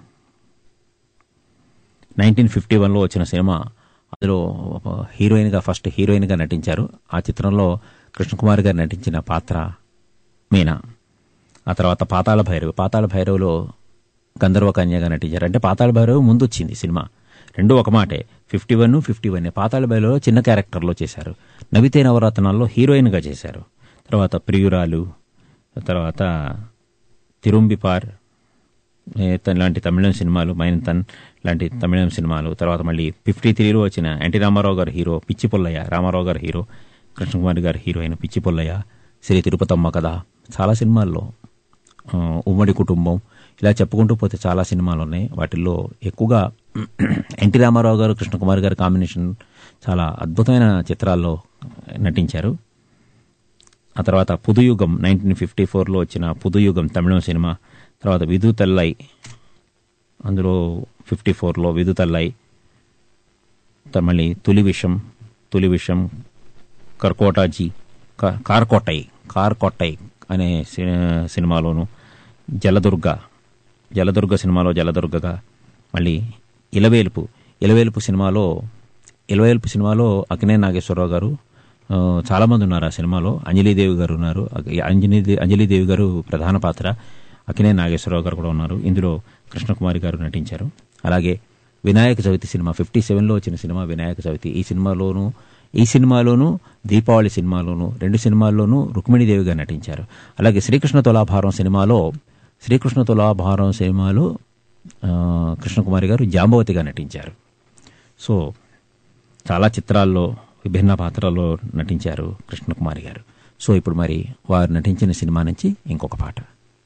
nineteen fifty వన్లో వచ్చిన సినిమా అందులో ఒక హీరోయిన్గా ఫస్ట్ హీరోయిన్గా నటించారు ఆ చిత్రంలో కృష్ణకుమారి గారు నటించిన పాత్ర మీనా ఆ తర్వాత పాతాళ భైరవి పాతాళ భైరవిలో గంధర్వ కన్యగా నటించారు అంటే పాతాళ భైరవి ముందు వచ్చింది సినిమా రెండు ఒక మాటే ఫిఫ్టీ వన్ ఫిఫ్టీ వన్ పాతాళ భైరవిలో చిన్న క్యారెక్టర్లో చేశారు నవితే నవరత్నాల్లో హీరోయిన్గా చేశారు తర్వాత ప్రియురాలు తర్వాత తిరుంబిపార్ ఏ, తన్ లాంటి తమిళం సినిమాలు మైనతన్ లాంటి తమిళం సినిమాలు తర్వాత మళ్ళీ ఫిఫ్టీ త్రీలో వచ్చిన ఎన్టీ రామారావు గారు హీరో పిచ్చి పుల్లయ్య రామారావు గారు హీరో కృష్ణకుమారి గారు హీరోయిన్ పిచ్చి పుల్లయ్య శ్రీ తిరుపతమ్మ కథ చాలా సినిమాల్లో ఆ, ఉమ్మడి కుటుంబం ఇలా చెప్పుకుంటూ పోతే చాలా సినిమాలు ఉన్నాయి వాటిల్లో ఎక్కువగా ఎన్టీ రామారావు గారు కృష్ణకుమారి గారి కాంబినేషన్ చాలా అద్భుతమైన చిత్రాల్లో నటించారు ఆ తర్వాత పుదుయుగం నైన్టీన్ ఫిఫ్టీ ఫోర్లో వచ్చిన పుదుయుగం తమిళం సినిమా తర్వాత విధు తెల్లై అందులో ఫిఫ్టీ ఫోర్లో విధు తెల్లై త- మళ్ళీ తొలి విషం తొలి విషం కర్కోటాజీ క- కార్కోటై కార్కోటై అనే సి- సినిమాలోను జలదుర్గ జలదుర్గ సినిమాలో జలదుర్గగా మళ్ళీ ఇలవేలుపు ఇలవేలుపు సినిమాలో ఇలవేలుపు సినిమాలో అక్కినే నాగేశ్వరరావు గారు ఆ, చాలామంది ఉన్నారు ఆ సినిమాలో అంజలీదేవి గారు ఉన్నారు అంజనీ అంజలీదేవి గారు ప్రధాన పాత్ర అక్కినే నాగేశ్వరరావు గారు కూడా ఉన్నారు ఇందులో కృష్ణకుమారి గారు నటించారు అలాగే వినాయక చవితి సినిమా ఫిఫ్టీ సెవెన్లో వచ్చిన సినిమా వినాయక చవితి ఈ సినిమాలోనూ ఈ సినిమాలోనూ దీపావళి సినిమాలోనూ రెండు సినిమాల్లోనూ రుక్మిణీదేవిగా నటించారు అలాగే శ్రీకృష్ణ తులాభారం సినిమాలో శ్రీకృష్ణ తులాభారం సినిమాలో ఆ, కృష్ణకుమారి గారు జాంబవతిగా నటించారు సో చాలా చిత్రాల్లో విభిన్న పాత్రల్లో నటించారు కృష్ణకుమారి గారు సో ఇప్పుడు మరి వారు నటించిన సినిమా నుంచి ఇంకొక పాట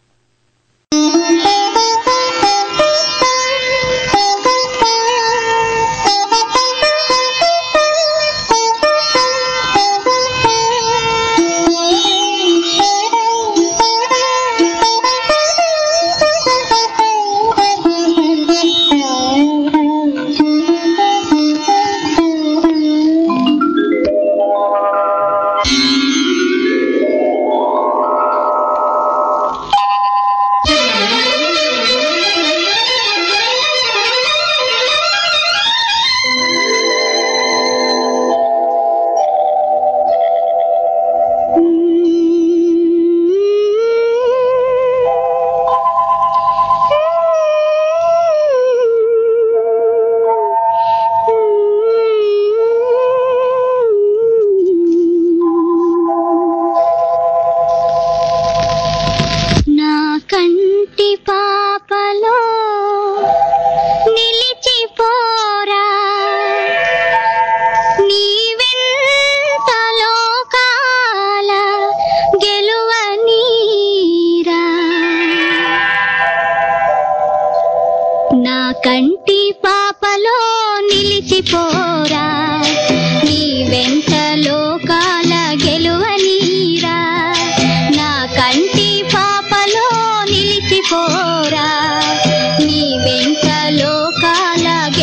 నా కంటి పాపలో నిలిచిపోరా నీ వెంట లోకాల గెలువనీరా నా కంటి పాపలో నిలిచిపోరా నీ వెంట లోకాల గెలువనీరా నా కంటి పాపలో నిలిచిపోరా నీ వెంట లోకాల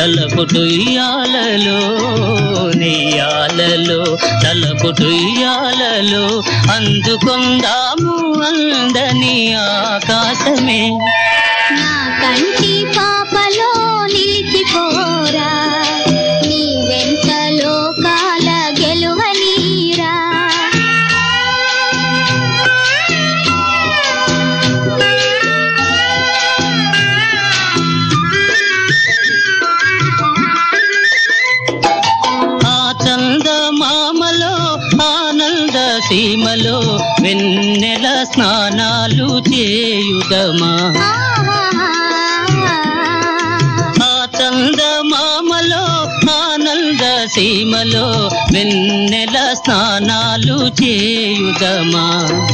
తలపుటుయ్యాలలో నెయ్యాలలో తలపుటుయ్యాలలో అందుకుందాము అందని ఆకాశమే నా కంటి పాపలో నిలిచిపోరా నీ వెంట లోకాల గెలువనీరా ఆ చందమామలో ఆనంద సీమలో వెన్నెల స్నానాలు చేయుదమా ఆ చందమామలో ఆనంద సీమలో వెన్నెల స్నానాలు చేయుదమా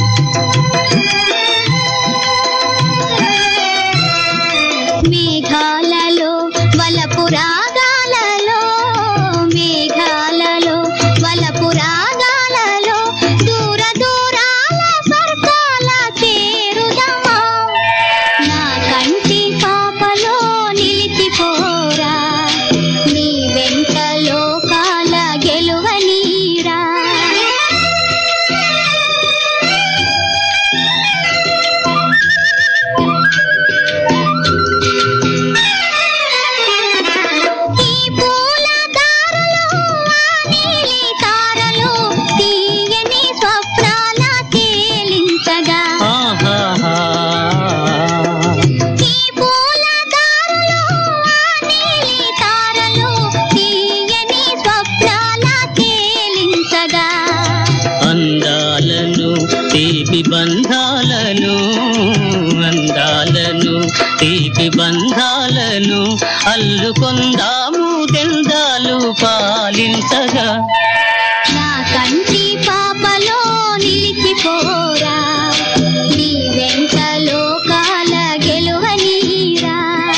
మేఘాలలో వలపు రాగాలలో మేఘాలలో వలపు రాగాలలో దూర దూరాల స్వర్గాల చేరుదమా నా కంటి పాపలో నిలిచిపోరా నీ వెంట లోకాల గెలువనీరా ఈ పూల దారులు ఆ నీలి తారలు తీయని స్వప్నాల తేలించగా ఆహాహా. ఈ పూల దారులు ఆ నీలి తారలు తీయని స్వప్నాల తేలించగా అందాలను తీపి బంధాలను అందాలను తీపి బంధాలను అల్లుకొందాము దెందాలు పాలించగా నా కంటి పాపలో నిలిచిపోరా నీ వెంట లోకాల గెలువనీరా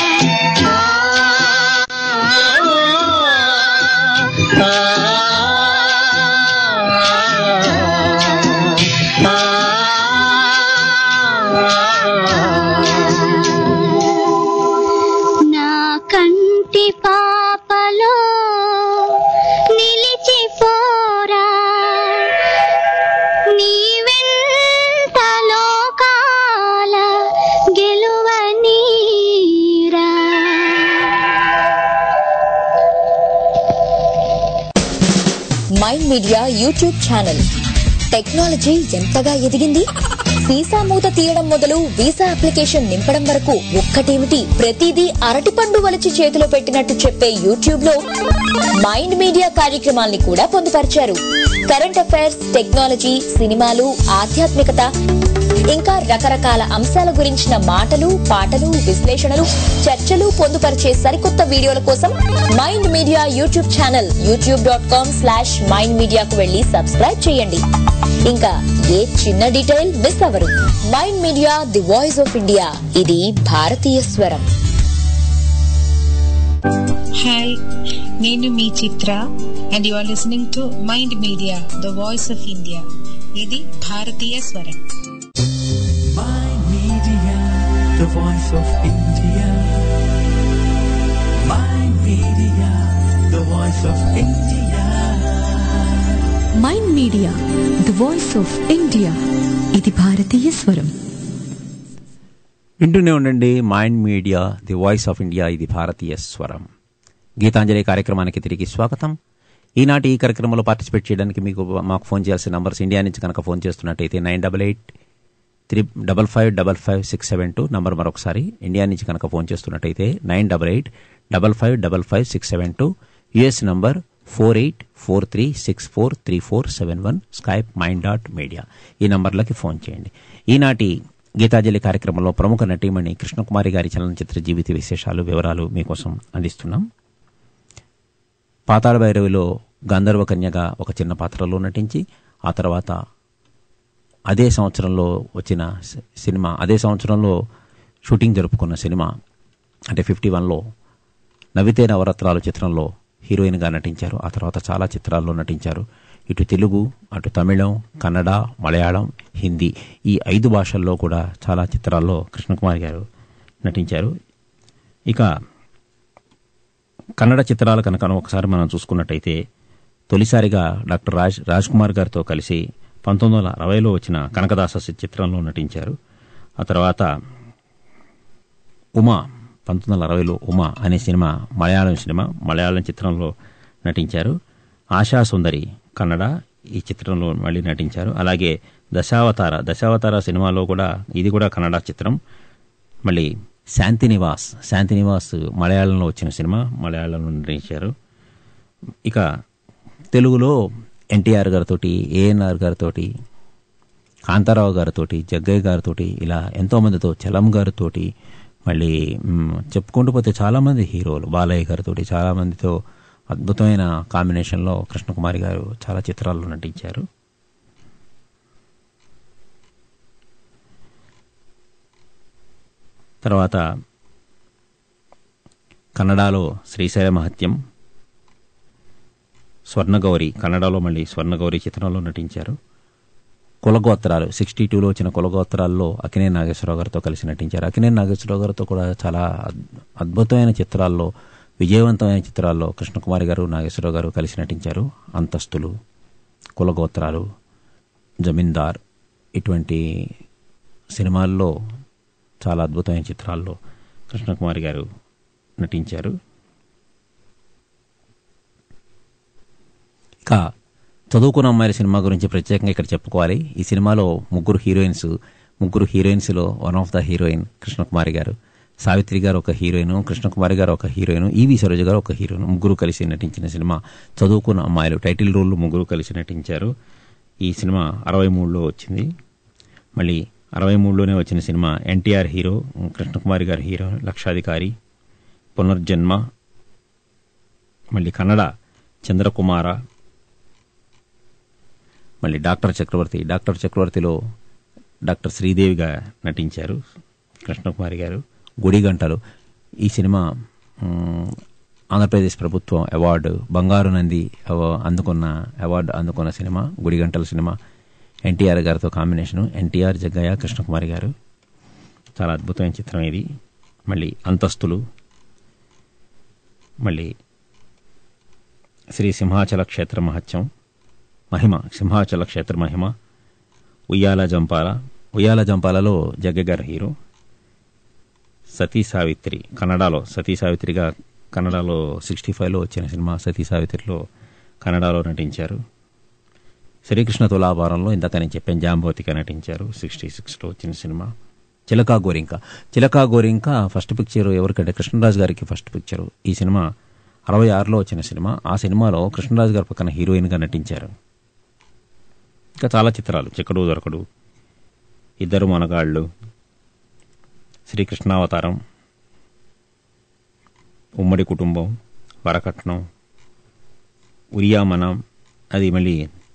నా కంటి పాపలో నిలిచిపోరా నీ వెంట లోకాల గెలువనీరా mind media YouTube channel technology ఎంతగా ఎదిగింది వీసా మూత తీయడం మొదలు వీసా అప్లికేషన్ నింపడం వరకు ఒక్కటేమిటి ప్రతిదీ అరటిపండు వలిచి చేతిలో పెట్టినట్టు చెప్పే యూట్యూబ్ లో మైండ్ మీడియా కార్యక్రమాల్ని కూడా పొందుపరిచారు కరెంట్ అఫైర్స్ టెక్నాలజీ సినిమాలు ఆధ్యాత్మికత ఇంకా రకరకాల అంశాల గురించిన మాటలు పాటలు విశ్లేషణలు చర్చలు పొందుపరిచే సరికొత్త వీడియోల కోసం mind media YouTube channel YouTube dot com slash mind మీడియాకు వెళ్లి సబ్స్క్రైబ్ చేయండి ఇంకా ఏ చిన్న డీటెయిల్ మిస్ అవరు mind media the voice of India ఇది భారతీయ స్వరం హాయ్ నేను మీ Chitra and you are listening to mind media the voice of India ఇది భారతీయ స్వరం Mind Media, the voice of India. Mind Media, the voice of India. Mind media the voice of India ఇది భారతీయ స్వరం వింటూనే ఉండండి mind media the voice of India ఇది భారతీయ స్వరం గీతాంజలి కార్యక్రమానికి తిరిగి స్వాగతం ఈనాటి ఈ కార్యక్రమంలో పార్టిసిపేట్ చేయడానికి మీకు మాకు ఫోన్ చేయాల్సిన నంబర్స్ ఇండియా నుంచి కనుక ఫోన్ చేస్తున్నట్టయితే nine double eight three double five double five six seven two number మరొకసారి ఇండియా నుంచి కనుక ఫోన్ చేస్తున్నట్టయితే nine double eight double five double five six seven two US number four eight four three six four three four seven one Skype mind dot media ఈ నంబర్లకి phone చేయండి ఈనాటి గీతాంజలి కార్యక్రమంలో ప్రముఖ నటీమణి కృష్ణకుమారి గారి చలనచిత్ర జీవిత విశేషాలు వివరాలు మీకోసం అందిస్తున్నాం పాతాళ భైరవిలో గంధర్వ కన్యగా ఒక చిన్న పాత్రలో నటించి ఆ తర్వాత అదే సంవత్సరంలో వచ్చిన సి- సినిమా అదే సంవత్సరంలో షూటింగ్ జరుపుకున్న సినిమా అంటే ఫిఫ్టీ వన్లో నవితే నవరత్నాలు చిత్రంలో హీరోయిన్గా నటించారు ఆ తర్వాత చాలా చిత్రాల్లో నటించారు ఇటు తెలుగు అటు తమిళం కన్నడ మలయాళం హిందీ ఈ ఐదు భాషల్లో కూడా చాలా చిత్రాల్లో కృష్ణకుమారి గారు నటించారు ఇక కన్నడ చిత్రాలు కనుక ఒకసారి మనం చూసుకున్నట్టయితే తొలిసారిగా డాక్టర్ రాజ్ రాజ్ కుమార్ గారితో కలిసి పంతొమ్మిది వందల అరవైలో వచ్చిన కనకదాస చిత్రంలో నటించారు ఆ తర్వాత ఉమా పంతొమ్మిది వందల అరవైలో ఉమా అనే సినిమా మలయాళం సినిమా మలయాళం చిత్రంలో నటించారు ఆశా సుందరి కన్నడ ఈ చిత్రంలో మళ్ళీ నటించారు అలాగే దశావతార దశావతార సినిమాలో కూడా ఇది కూడా కన్నడ చిత్రం మళ్ళీ శాంతి నివాస్ శాంతి నివాస్ మలయాళంలో వచ్చిన సినిమా మలయాళంలో నటించారు ఇక తెలుగులో ఎన్టీఆర్ గారితో ఏఎన్ఆర్ గారితో కాంతారావు గారితో జగ్గయ్య గారితో ఇలా ఎంతోమందితో చలం గారితో మళ్ళీ మ్, చెప్పుకుంటూ పోతే చాలామంది హీరోలు బాలయ్య గారితో చాలామందితో అద్భుతమైన కాంబినేషన్లో కృష్ణకుమారి గారు చాలా చిత్రాల్లో నటించారు తర్వాత కన్నడలో శ్రీశైల మహత్యం స్వర్ణగౌరి కన్నడలో మళ్ళీ స్వర్ణగౌరి చిత్రంలో నటించారు కులగోత్రాలు సిక్స్టీ టూలో వచ్చిన కులగోత్రాల్లో అకినే నాగేశ్వరరావు గారితో కలిసి నటించారు అకినే నాగేశ్వరరావు గారితో కూడా చాలా అద్- అద్భుతమైన చిత్రాల్లో విజయవంతమైన చిత్రాల్లో కృష్ణకుమారి గారు నాగేశ్వరరావు గారు కలిసి నటించారు అంతస్తులు కులగోత్రాలు జమీందార్ ఇటువంటి సినిమాల్లో చాలా అద్భుతమైన చిత్రాల్లో కృష్ణకుమారి గారు నటించారు ఇక చదువుకున్న అమ్మాయిల సినిమా గురించి ప్రత్యేకంగా ఇక్కడ చెప్పుకోవాలి ఈ సినిమాలో ముగ్గురు హీరోయిన్స్ ముగ్గురు హీరోయిన్స్లో one of the heroine Krishnakumari గారు సావిత్రి గారు ఒక హీరోయిన్ కృష్ణకుమారి గారు ఒక హీరోయిన్ ఈవి సరోజ గారు ఒక హీరోయిన్ ముగ్గురు కలిసి నటించిన సినిమా చదువుకున్న అమ్మాయిలు టైటిల్ రోల్ ముగ్గురు కలిసి నటించారు ఈ సినిమా అరవై మూడులో వచ్చింది మళ్ళీ అరవై మూడులోనే వచ్చిన సినిమా ఎన్టీఆర్ హీరో కృష్ణకుమారి గారి హీరో లక్షాధికారి పునర్జన్మ మళ్ళీ కన్నడ చంద్రకుమార మళ్ళీ డాక్టర్ చక్రవర్తి డాక్టర్ చక్రవర్తిలో డాక్టర్ శ్రీదేవిగా నటించారు కృష్ణకుమారి గారు గుడి గంటలు ఈ సినిమా మ్, ఆంధ్రప్రదేశ్ ప్రభుత్వం అవార్డు బంగారు నంది అవ- అందుకున్న అవార్డు అందుకున్న సినిమా గుడి గంటల సినిమా ఎన్టీఆర్ గారితో కాంబినేషను ఎన్టీఆర్ జగ్గయ్య కృష్ణకుమారి గారు చాలా అద్భుతమైన చిత్రం ఇది మళ్ళీ అంతస్తులు మళ్ళీ శ్రీ సింహాచల క్షేత్ర మహత్యం మహిమ సింహాచల క్షేత్ర మహిమ ఉయ్యాల జంపాల ఉయ్యాల జంపాలలో జగ్గ గారు హీరో సతీ సావిత్రి కన్నడలో సతీ సావిత్రిగా కన్నడలో సిక్స్టీ ఫైవ్లో వచ్చిన సినిమా సతీ సావిత్రిలో కన్నడలో నటించారు శ్రీకృష్ణ తులాభారంలో ఇందాక నేను చెప్పాను జాంబోతిగా నటించారు సిక్స్టీ సిక్స్లో వచ్చిన సినిమా చిలకా గోరింక చిలకా గోరింక ఫస్ట్ పిక్చర్ ఎవరికంటే కృష్ణరాజు గారికి ఫస్ట్ పిక్చర్ ఈ సినిమా అరవై ఆరులో వచ్చిన సినిమా ఆ సినిమాలో కృష్ణరాజు గారి పక్కన హీరోయిన్గా నటించారు ఇంకా చాలా చిత్రాలు చిక్కడు దొరకడు ఇద్దరు మనగాళ్ళు శ్రీకృష్ణావతారం ఉమ్మడి కుటుంబం వరకట్నం ఉరియామనం అది మళ్ళీ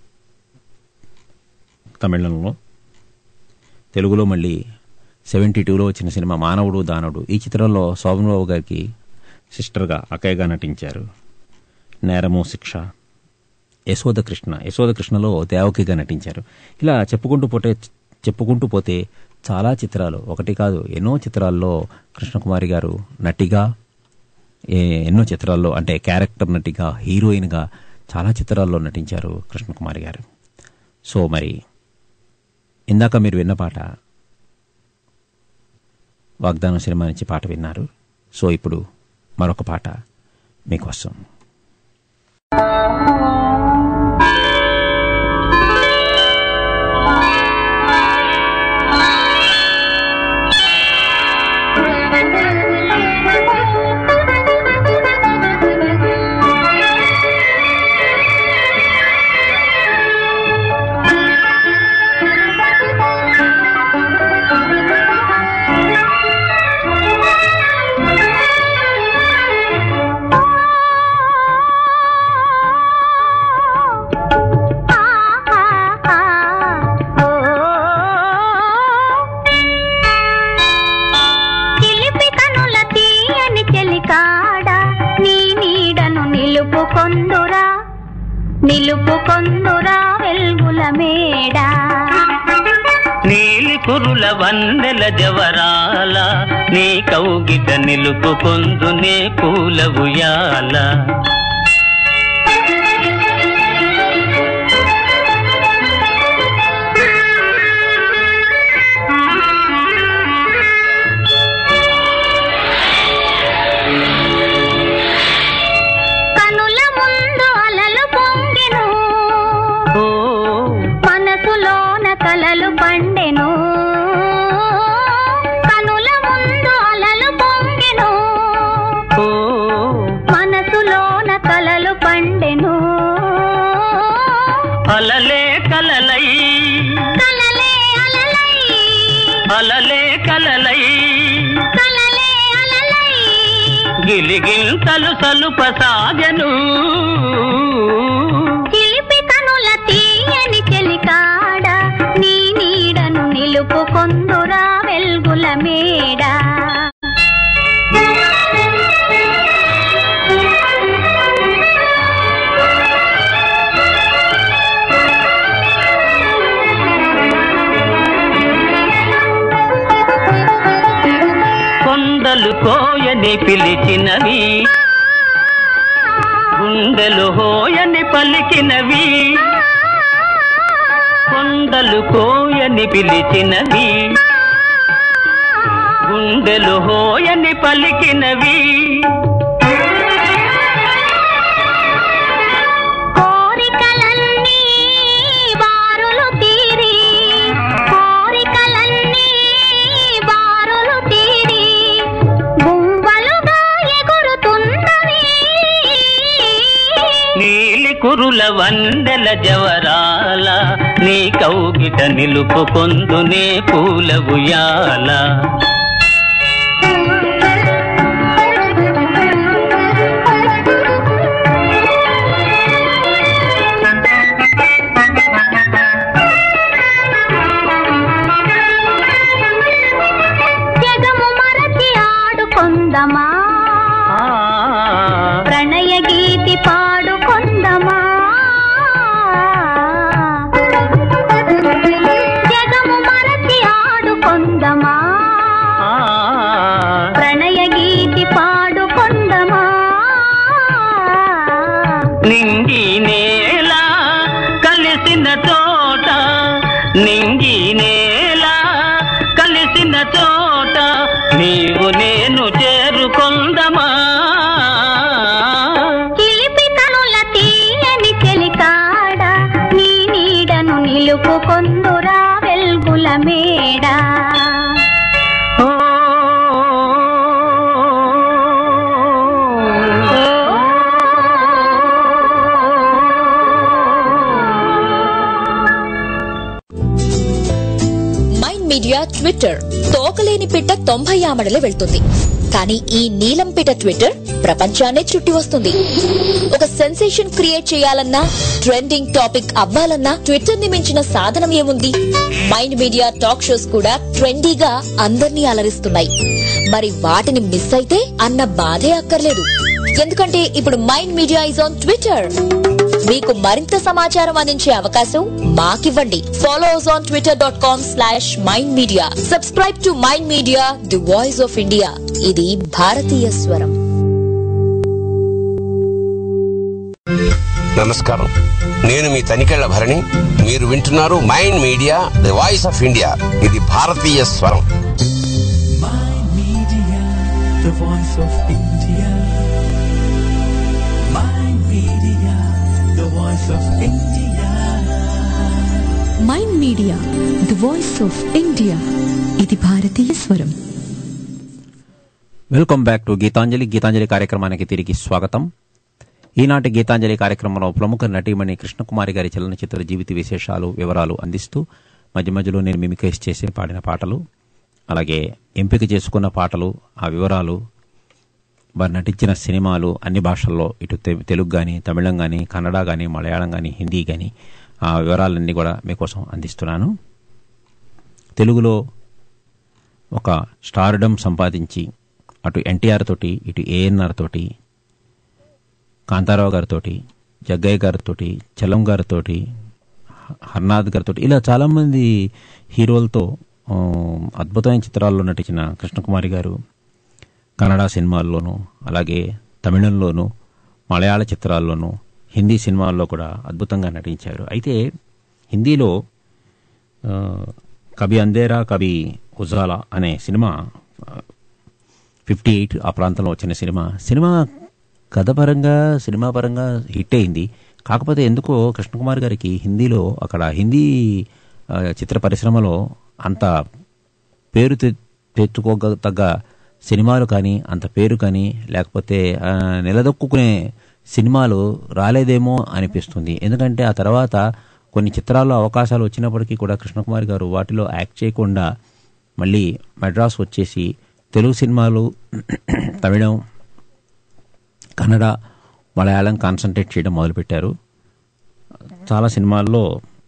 తమిళంలో తెలుగులో మళ్ళీ సెవెంటీ టూలో వచ్చిన సినిమా మానవుడు దానవుడు ఈ చిత్రంలో శోభనబాబు గారికి సిస్టర్గా అక్కయ్యగా నటించారు నేరము శిక్ష యశోద కృష్ణ యశోద కృష్ణలో దేవకిగా నటించారు ఇలా చెప్పుకుంటూ పోతే చెప్పుకుంటూ పోతే చాలా చిత్రాలు ఒకటి కాదు ఎన్నో చిత్రాల్లో కృష్ణకుమారి గారు నటిగా ఏ- ఎన్నో చిత్రాల్లో అంటే క్యారెక్టర్ నటిగా హీరోయిన్గా చాలా చిత్రాల్లో నటించారు కృష్ణకుమారి గారు సో మరి ఇందాక మీరు విన్న పాట వాగ్దానం సినిమా నుంచి పాట విన్నారు సో ఇప్పుడు మరొక పాట మీకోసం చిలిపి కనుల తీయని చెలికాడ నీ నీడను నిలుపుకొందురా నిలుపుకొందురా వెల్గుల మేడ నీలి కురుల వన్నెల జవరాల నీ కౌగిట నిలుపుకొందు నే పూల ఉయ్యాల కనుల ముందు అలలు పొంగెను మనసులోన కలలు పండెను కనుల ముందు అలలు పొంగెను మనసులోన కలలు పండెను అలలే కలలై కలలే అలలై అలలే కలలై కలలే అలలై గిలిగింతలు సలుప సాగను చిలిపి కనుల తీయని చెలికాడ నీ నీడను నిలుపుకొందురా వెల్గుల మేడ కొండలు కోయని పిలిచినవి గుండెలు హోయని పలికినవి కొండలు కోయని పిలిచినవి గుండెలు హోయని పలికినవి కోరికలన్నీ బారులు తీరి కోరికలన్నీ బారులు తీరి గుంవలుగా ఎగురుతున్నవి నీలి కురుల వందెల జవరాల నీ కౌగిట నిలుపుకొందు నే పూల ఉయ్యాల జగము మరచి ఆడుకొందమా ప్రణయ గీతి పాడుకొందమా జగము మరచి ఆడుకొందమా ప్రణయ గీతి పాడుకొందమా నింగి నేల కలిసిన చోట నింగి నేల కలిసిన చోట నీవు నేను చేరుకొందమా చిలిపి కనుల తీయని చెలికాడ నీ నీడను నిలుపుకొందురా వెల్గుల మేడ మైండ్ మీడియా ట్విట్టర్ తోకలేని పిట్ట తొంభై ఆమడలు వెళ్తుంది కానీ ఈ నీలం పిట్ట ట్విట్టర్ ప్రపంచాన్నే చుట్టి వస్తుంది ఒక సెన్సేషన్ క్రియేట్ చేయాలన్నా ట్రెండింగ్ టాపిక్ అవ్వాలన్నా ట్విట్టర్ ని మించిన సాధనం ఏముంది మైండ్ మీడియా టాక్ షోస్ కూడా ట్రెండీగా అందర్నీ అలరిస్తున్నాయి మరి వాటిని మిస్ అయితే అన్న బాధే అక్కర్లేదు ఎందుకంటే ఇప్పుడు mind media is on Twitter మీకు మరింత సమాచారం అందించే అవకాశం మాకివ్వండి follows on Twitter dot com slash mind media subscribe to mind media the voice of India ఇది భారతీయ స్వరం నమస్కారం నేను మీ తనికెళ్ల భరణి మీరు వింటున్నారు mind media the voice of India ఇది భారతీయ స్వరం the voice of India. Mind Media, the voice of India. Mind media the voice of India ఇది భారతీయ స్వరం welcome back to Geetanjali Geetanjali కార్యక్రమానికి తిరిగి స్వాగతం ఈనాటి గీతాంజలి కార్యక్రమంలో ప్రముఖ నటీమణి కృష్ణకుమారి గారి చలనచిత్ర జీవిత విశేషాలు వివరాలు అందిస్తూ మధ్య మధ్యలో నేను మిమిక్రైజ్ చేసి పాడిన పాటలు అలాగే ఎంపిక చేసుకున్న పాటలు ఆ వివరాలు వారు నటించిన సినిమాలు అన్ని భాషల్లో ఇటు తె- తెలుగు కానీ తమిళం కానీ కన్నడ కానీ మలయాళం కానీ హిందీ కానీ ఆ వివరాలన్నీ కూడా మీకోసం అందిస్తున్నాను తెలుగులో ఒక స్టార్డమ్ సంపాదించి అటు ఎన్టీఆర్ తోటి ఇటు ఏఎన్ఆర్ తోటి కాంతారావు గారితోటి జగ్గయ్య గారితోటి చలం గారితోటి హర్నాథ్ గారితో ఇలా చాలామంది హీరోలతో ఆ, అద్భుతమైన చిత్రాల్లో నటించిన కృష్ణకుమారి గారు కన్నడ సినిమాల్లోనూ అలాగే తమిళంలోనూ మలయాళ చిత్రాల్లోనూ హిందీ సినిమాల్లో కూడా అద్భుతంగా నటించారు అయితే హిందీలో ఆ, కవి అందేరా కవి ఉజాలా అనే సినిమా ఫిఫ్టీ ఎయిట్ ఆ ప్రాంతంలో వచ్చిన సినిమా సినిమా కథ పరంగా సినిమా పరంగా హిట్ అయింది కాకపోతే ఎందుకో కృష్ణకుమార్ గారికి హిందీలో అక్కడ హిందీ ఆ, చిత్ర పరిశ్రమలో అంత పేరు తె- తెచ్చుకోగ సినిమాలు కానీ అంత పేరు కానీ లేకపోతే ఆ, నిలదొక్కునే సినిమాలు రాలేదేమో అనిపిస్తుంది ఎందుకంటే ఆ తర్వాత కొన్ని చిత్రాల్లో అవకాశాలు వచ్చినప్పటికీ కూడా కృష్ణకుమార్ గారు వాటిలో యాక్ట్ చేయకుండా మళ్ళీ మెడ్రాస్ వచ్చేసి తెలుగు సినిమాలు తమిళం కన్నడ మలయాళం కాన్సన్ట్రేట్ చేయడం మొదలుపెట్టారు చాలా సినిమాల్లో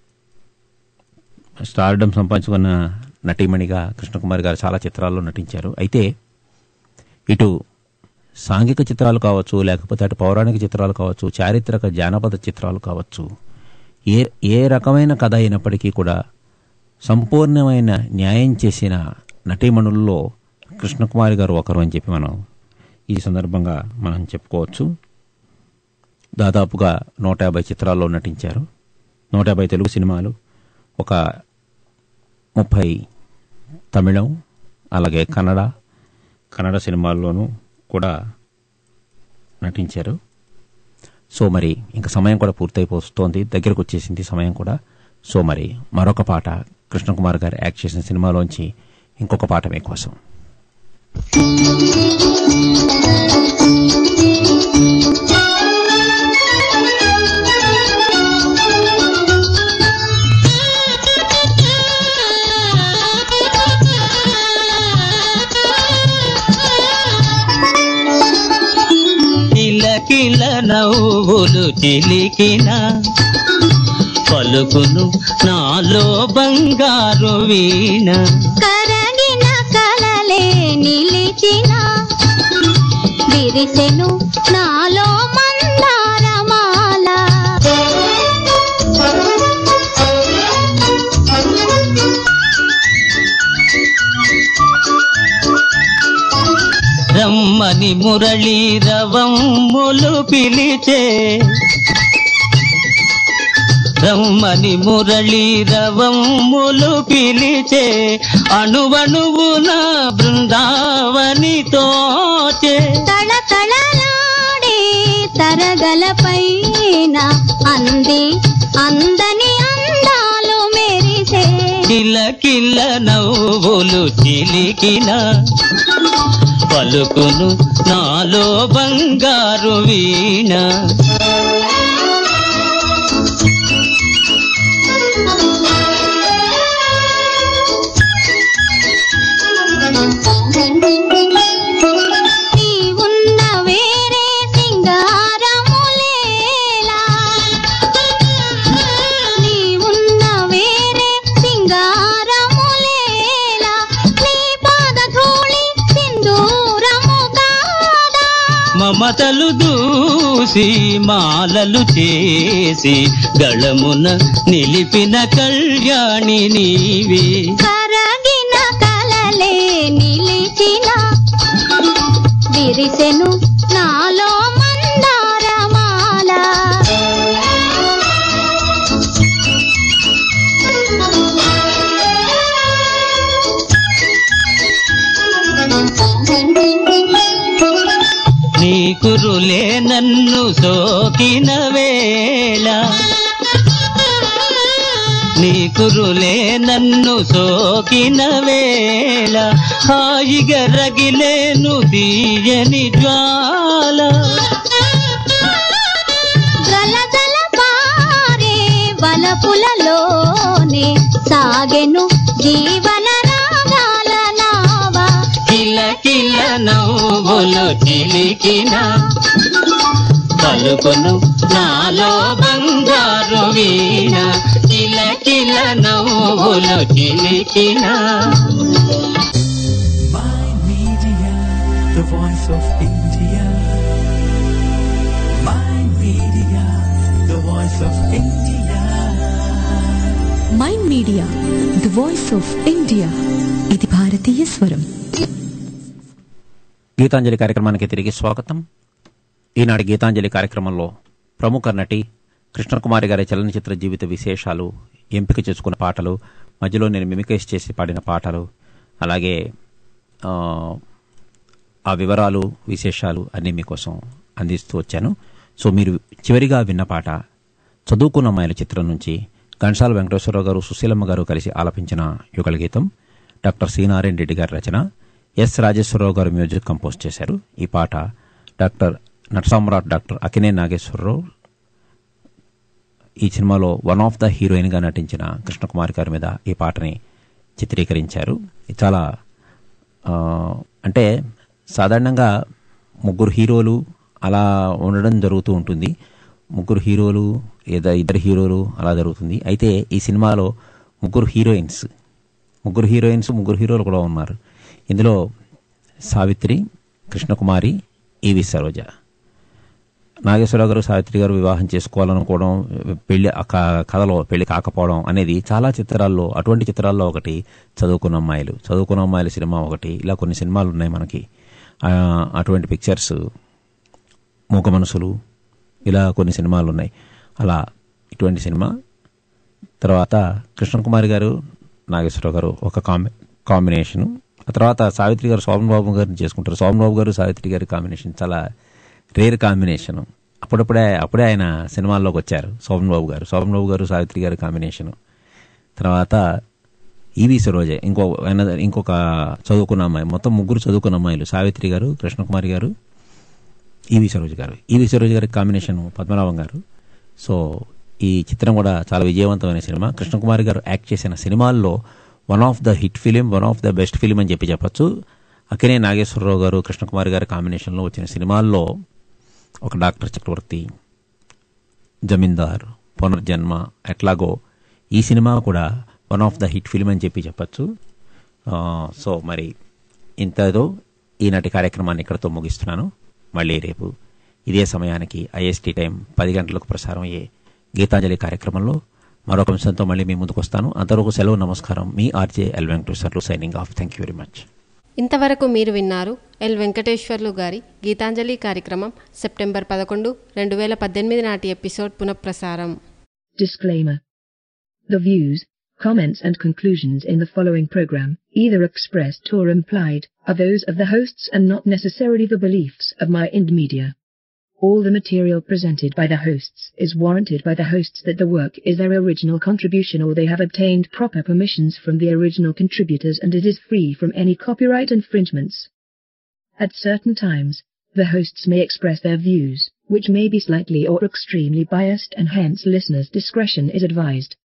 స్టార్డమ్ సంపాదించుకున్న నటీమణిగా కృష్ణకుమార్ గారు చాలా చిత్రాల్లో నటించారు అయితే ఇటు సాంఘిక చిత్రాలు కావచ్చు లేకపోతే అటు పౌరాణిక చిత్రాలు కావచ్చు చారిత్రక జానపద చిత్రాలు కావచ్చు ఏ ఏ రకమైన కథ అయినప్పటికీ కూడా సంపూర్ణమైన న్యాయం చేసిన నటీమణుల్లో కృష్ణకుమారి గారు ఒకరు అని చెప్పి మనం ఈ సందర్భంగా మనం చెప్పుకోవచ్చు దాదాపుగా నూట యాభై చిత్రాల్లో నటించారు నూట యాభై తెలుగు సినిమాలు ఒక ముప్పై తమిళం అలాగే కన్నడ కన్నడ సినిమాల్లోనూ కూడా నటించారు సో మరి ఇంకా సమయం కూడా పూర్తయిపోతోంది దగ్గరకు వచ్చేసింది సమయం కూడా సో మరి మరొక పాట కృష్ణకుమార్ గారు యాక్ట్ చేసిన సినిమాలోంచి ఇంకొక పాట మీకోసం కిలకిల నవ్వులు చిలికిన పలుకును నాలో బంగారు వీణ కరగిన కలలే నిలిచిన విరిసెను నాలో మందారమాల రమ్మని మురళీ రవమ్ములు పిలిచే రమ్మని మురళీ రవమ్ములు పిలిచే అణువణువున బృందావని తోచే తళతళలాడే తరగల పైన అంది అందని అందాలు మెరిసే కిలకిల నవ్వులు చిలికిన పలుకును నాలో బంగారు వీణ నీ ఉన్న వేరే సింగారములేలా నీ ఉన్న వేరే సింగారములేలా నీ పాదధూళి సింధూరము కాదా మమతలు దూసి మాలలు చేసి గళమున నిలిపిన కళ్యాణి నీవే కరగిన కలలే నిలిచిన విరిసెను నాలో మందారమాల నీ కురులే నన్ను సోకిన వేళ నీ కురులే నన్ను సోకిన వేళ హాయిగా రగిలేను తీయని జ్వాల గలగల పారే వలపులలోనే సాగెను జీవన రాగాల నావా కిల కిల నవ్వులు చిలికిన పలుకును నాలో బంగారు వీణ కిల కిల నవ్వులు చిలికిన the voice of India. Mind Media, the voice of India. Media the voice of India ఇది భారతీయ స్వరం గీతాంజలి కార్యక్రమానికి తిరిగి స్వాగతం ఈనాటి గీతాంజలి కార్యక్రమంలో ప్రముఖ నటి కృష్ణకుమారి గారి చలనచిత్ర జీవిత విశేషాలు ఎంపిక చేసుకున్న పాటలు మధ్యలో నేను మిమికేస్ చేసి పాడిన పాటలు అలాగే ఆ, ఆ వివరాలు విశేషాలు అన్నీ మీకోసం అందిస్తూ వచ్చాను సో మీరు చివరిగా విన్న పాట చదువుకున్న అమ్మాయిల చిత్రం నుంచి ఘంటాల వెంకటేశ్వరరావు గారు సుశీలమ్మ గారు కలిసి ఆలపించిన యుగల గీతం డాక్టర్ సి నారాయణ రెడ్డి గారి రచన ఎస్ రాజేశ్వరరావు గారు మ్యూజిక్ కంపోజ్ చేశారు ఈ పాట డాక్టర్ నటసామ్రాట్ డాక్టర్ అకినే నాగేశ్వరరావు ఈ సినిమాలో వన్ ఆఫ్ ద హీరోయిన్గా నటించిన కృష్ణకుమారి గారి మీద ఈ పాటని చిత్రీకరించారు ఇది చాలా ఆ, అంటే సాధారణంగా ముగ్గురు హీరోలు అలా ఉండడం జరుగుతూ ఉంటుంది ముగ్గురు హీరోలు లేదా ఇద్దరు హీరోలు అలా జరుగుతుంది అయితే ఈ సినిమాలో ముగ్గురు హీరోయిన్స్ ముగ్గురు హీరోయిన్స్ ముగ్గురు హీరోలు కూడా ఉన్నారు ఇందులో సావిత్రి కృష్ణకుమారి ఈవి సరోజ నాగేశ్వరరావు గారు సావిత్రి గారు వివాహం చేసుకోవాలనుకోవడం పెళ్లి ఆ క- కథలో పెళ్లి కాకపోవడం అనేది చాలా చిత్రాల్లో అటువంటి చిత్రాల్లో ఒకటి చదువుకున్న అమ్మాయిలు చదువుకున్న అమ్మాయిల సినిమా ఒకటి ఇలా కొన్ని సినిమాలు ఉన్నాయి మనకి ఆ, అటువంటి పిక్చర్స్ మూగ మనసులు ఇలా కొన్ని సినిమాలు ఉన్నాయి అలా ఇటువంటి సినిమా తర్వాత కృష్ణకుమారి గారు నాగేశ్వరరావు గారు ఒక కాంబి కాంబినేషను ఆ తర్వాత సావిత్రి గారు శోభన్ బాబు గారిని చేసుకుంటారు శోభన్ బాబు గారు సావిత్రి గారి కాంబినేషన్ చాలా రేర్ కాంబినేషన్ అప్పుడప్పుడే అప్పుడే ఆయన సినిమాల్లోకి వచ్చారు శోభన్ బాబు గారు శోభన్ బాబు గారు సావిత్రి గారి కాంబినేషన్ తర్వాత ఈవి సరోజే ఇంకో ఆయన- ఇంకొక చదువుకున్న అమ్మాయి మొత్తం ముగ్గురు చదువుకున్న అమ్మాయిలు సావిత్రి గారు కృష్ణకుమారి గారు ఈవి సరోజ్ గారు ఈవి సరోజ్ గారి కాంబినేషన్ పద్మనాభం గారు సో ఈ చిత్రం కూడా చాలా విజయవంతమైన సినిమా కృష్ణకుమారి గారు యాక్ట్ చేసిన సినిమాల్లో one of the hit film one of the best film అని చెప్పి చెప్పొచ్చు అక్కనే నాగేశ్వరరావు గారు కృష్ణకుమారి గారి కాంబినేషన్లో వచ్చిన సినిమాల్లో ఒక డాక్టర్ చక్రవర్తి జమీందార్ పునర్జన్మ ఎట్లాగో ఈ సినిమా కూడా one of the hit film అని చెప్పి చెప్పచ్చు ఆ, సో మరి ఇంతతో ఈనాటి కార్యక్రమాన్ని ఇక్కడతో ముగిస్తున్నాను మళ్ళీ రేపు ఇదే సమయానికి ఐఎస్టీ టైం పది గంటలకు ప్రసారం అయ్యే గీతాంజలి కార్యక్రమంలో మరొక అంశంతో మళ్ళీ మీ ముందుకు వస్తాను అంతవరకు సెలవు నమస్కారం మీ RJ L Venkateswarlu signing off thank you very much ఇంతవరకు మీరు విన్నారు ఎల్ వెంకటేశ్వర్లు గారి గీతాంజలి కార్యక్రమం సెప్టెంబర్ పదకొండు రెండు వేల పద్దెనిమిది నాటి ఎపిసోడ్ పునఃప్రసారం Disclaimer. The views, comments and conclusions in the following program, either expressed or implied, are those of the hosts and not necessarily the beliefs of my Ind Media. All the material presented by the hosts is warranted by the hosts that the work is their original contribution or they have obtained proper permissions from the original contributors and it is free from any copyright infringements. At certain times, the hosts may express their views, which may be slightly or extremely biased and hence listeners' discretion is advised.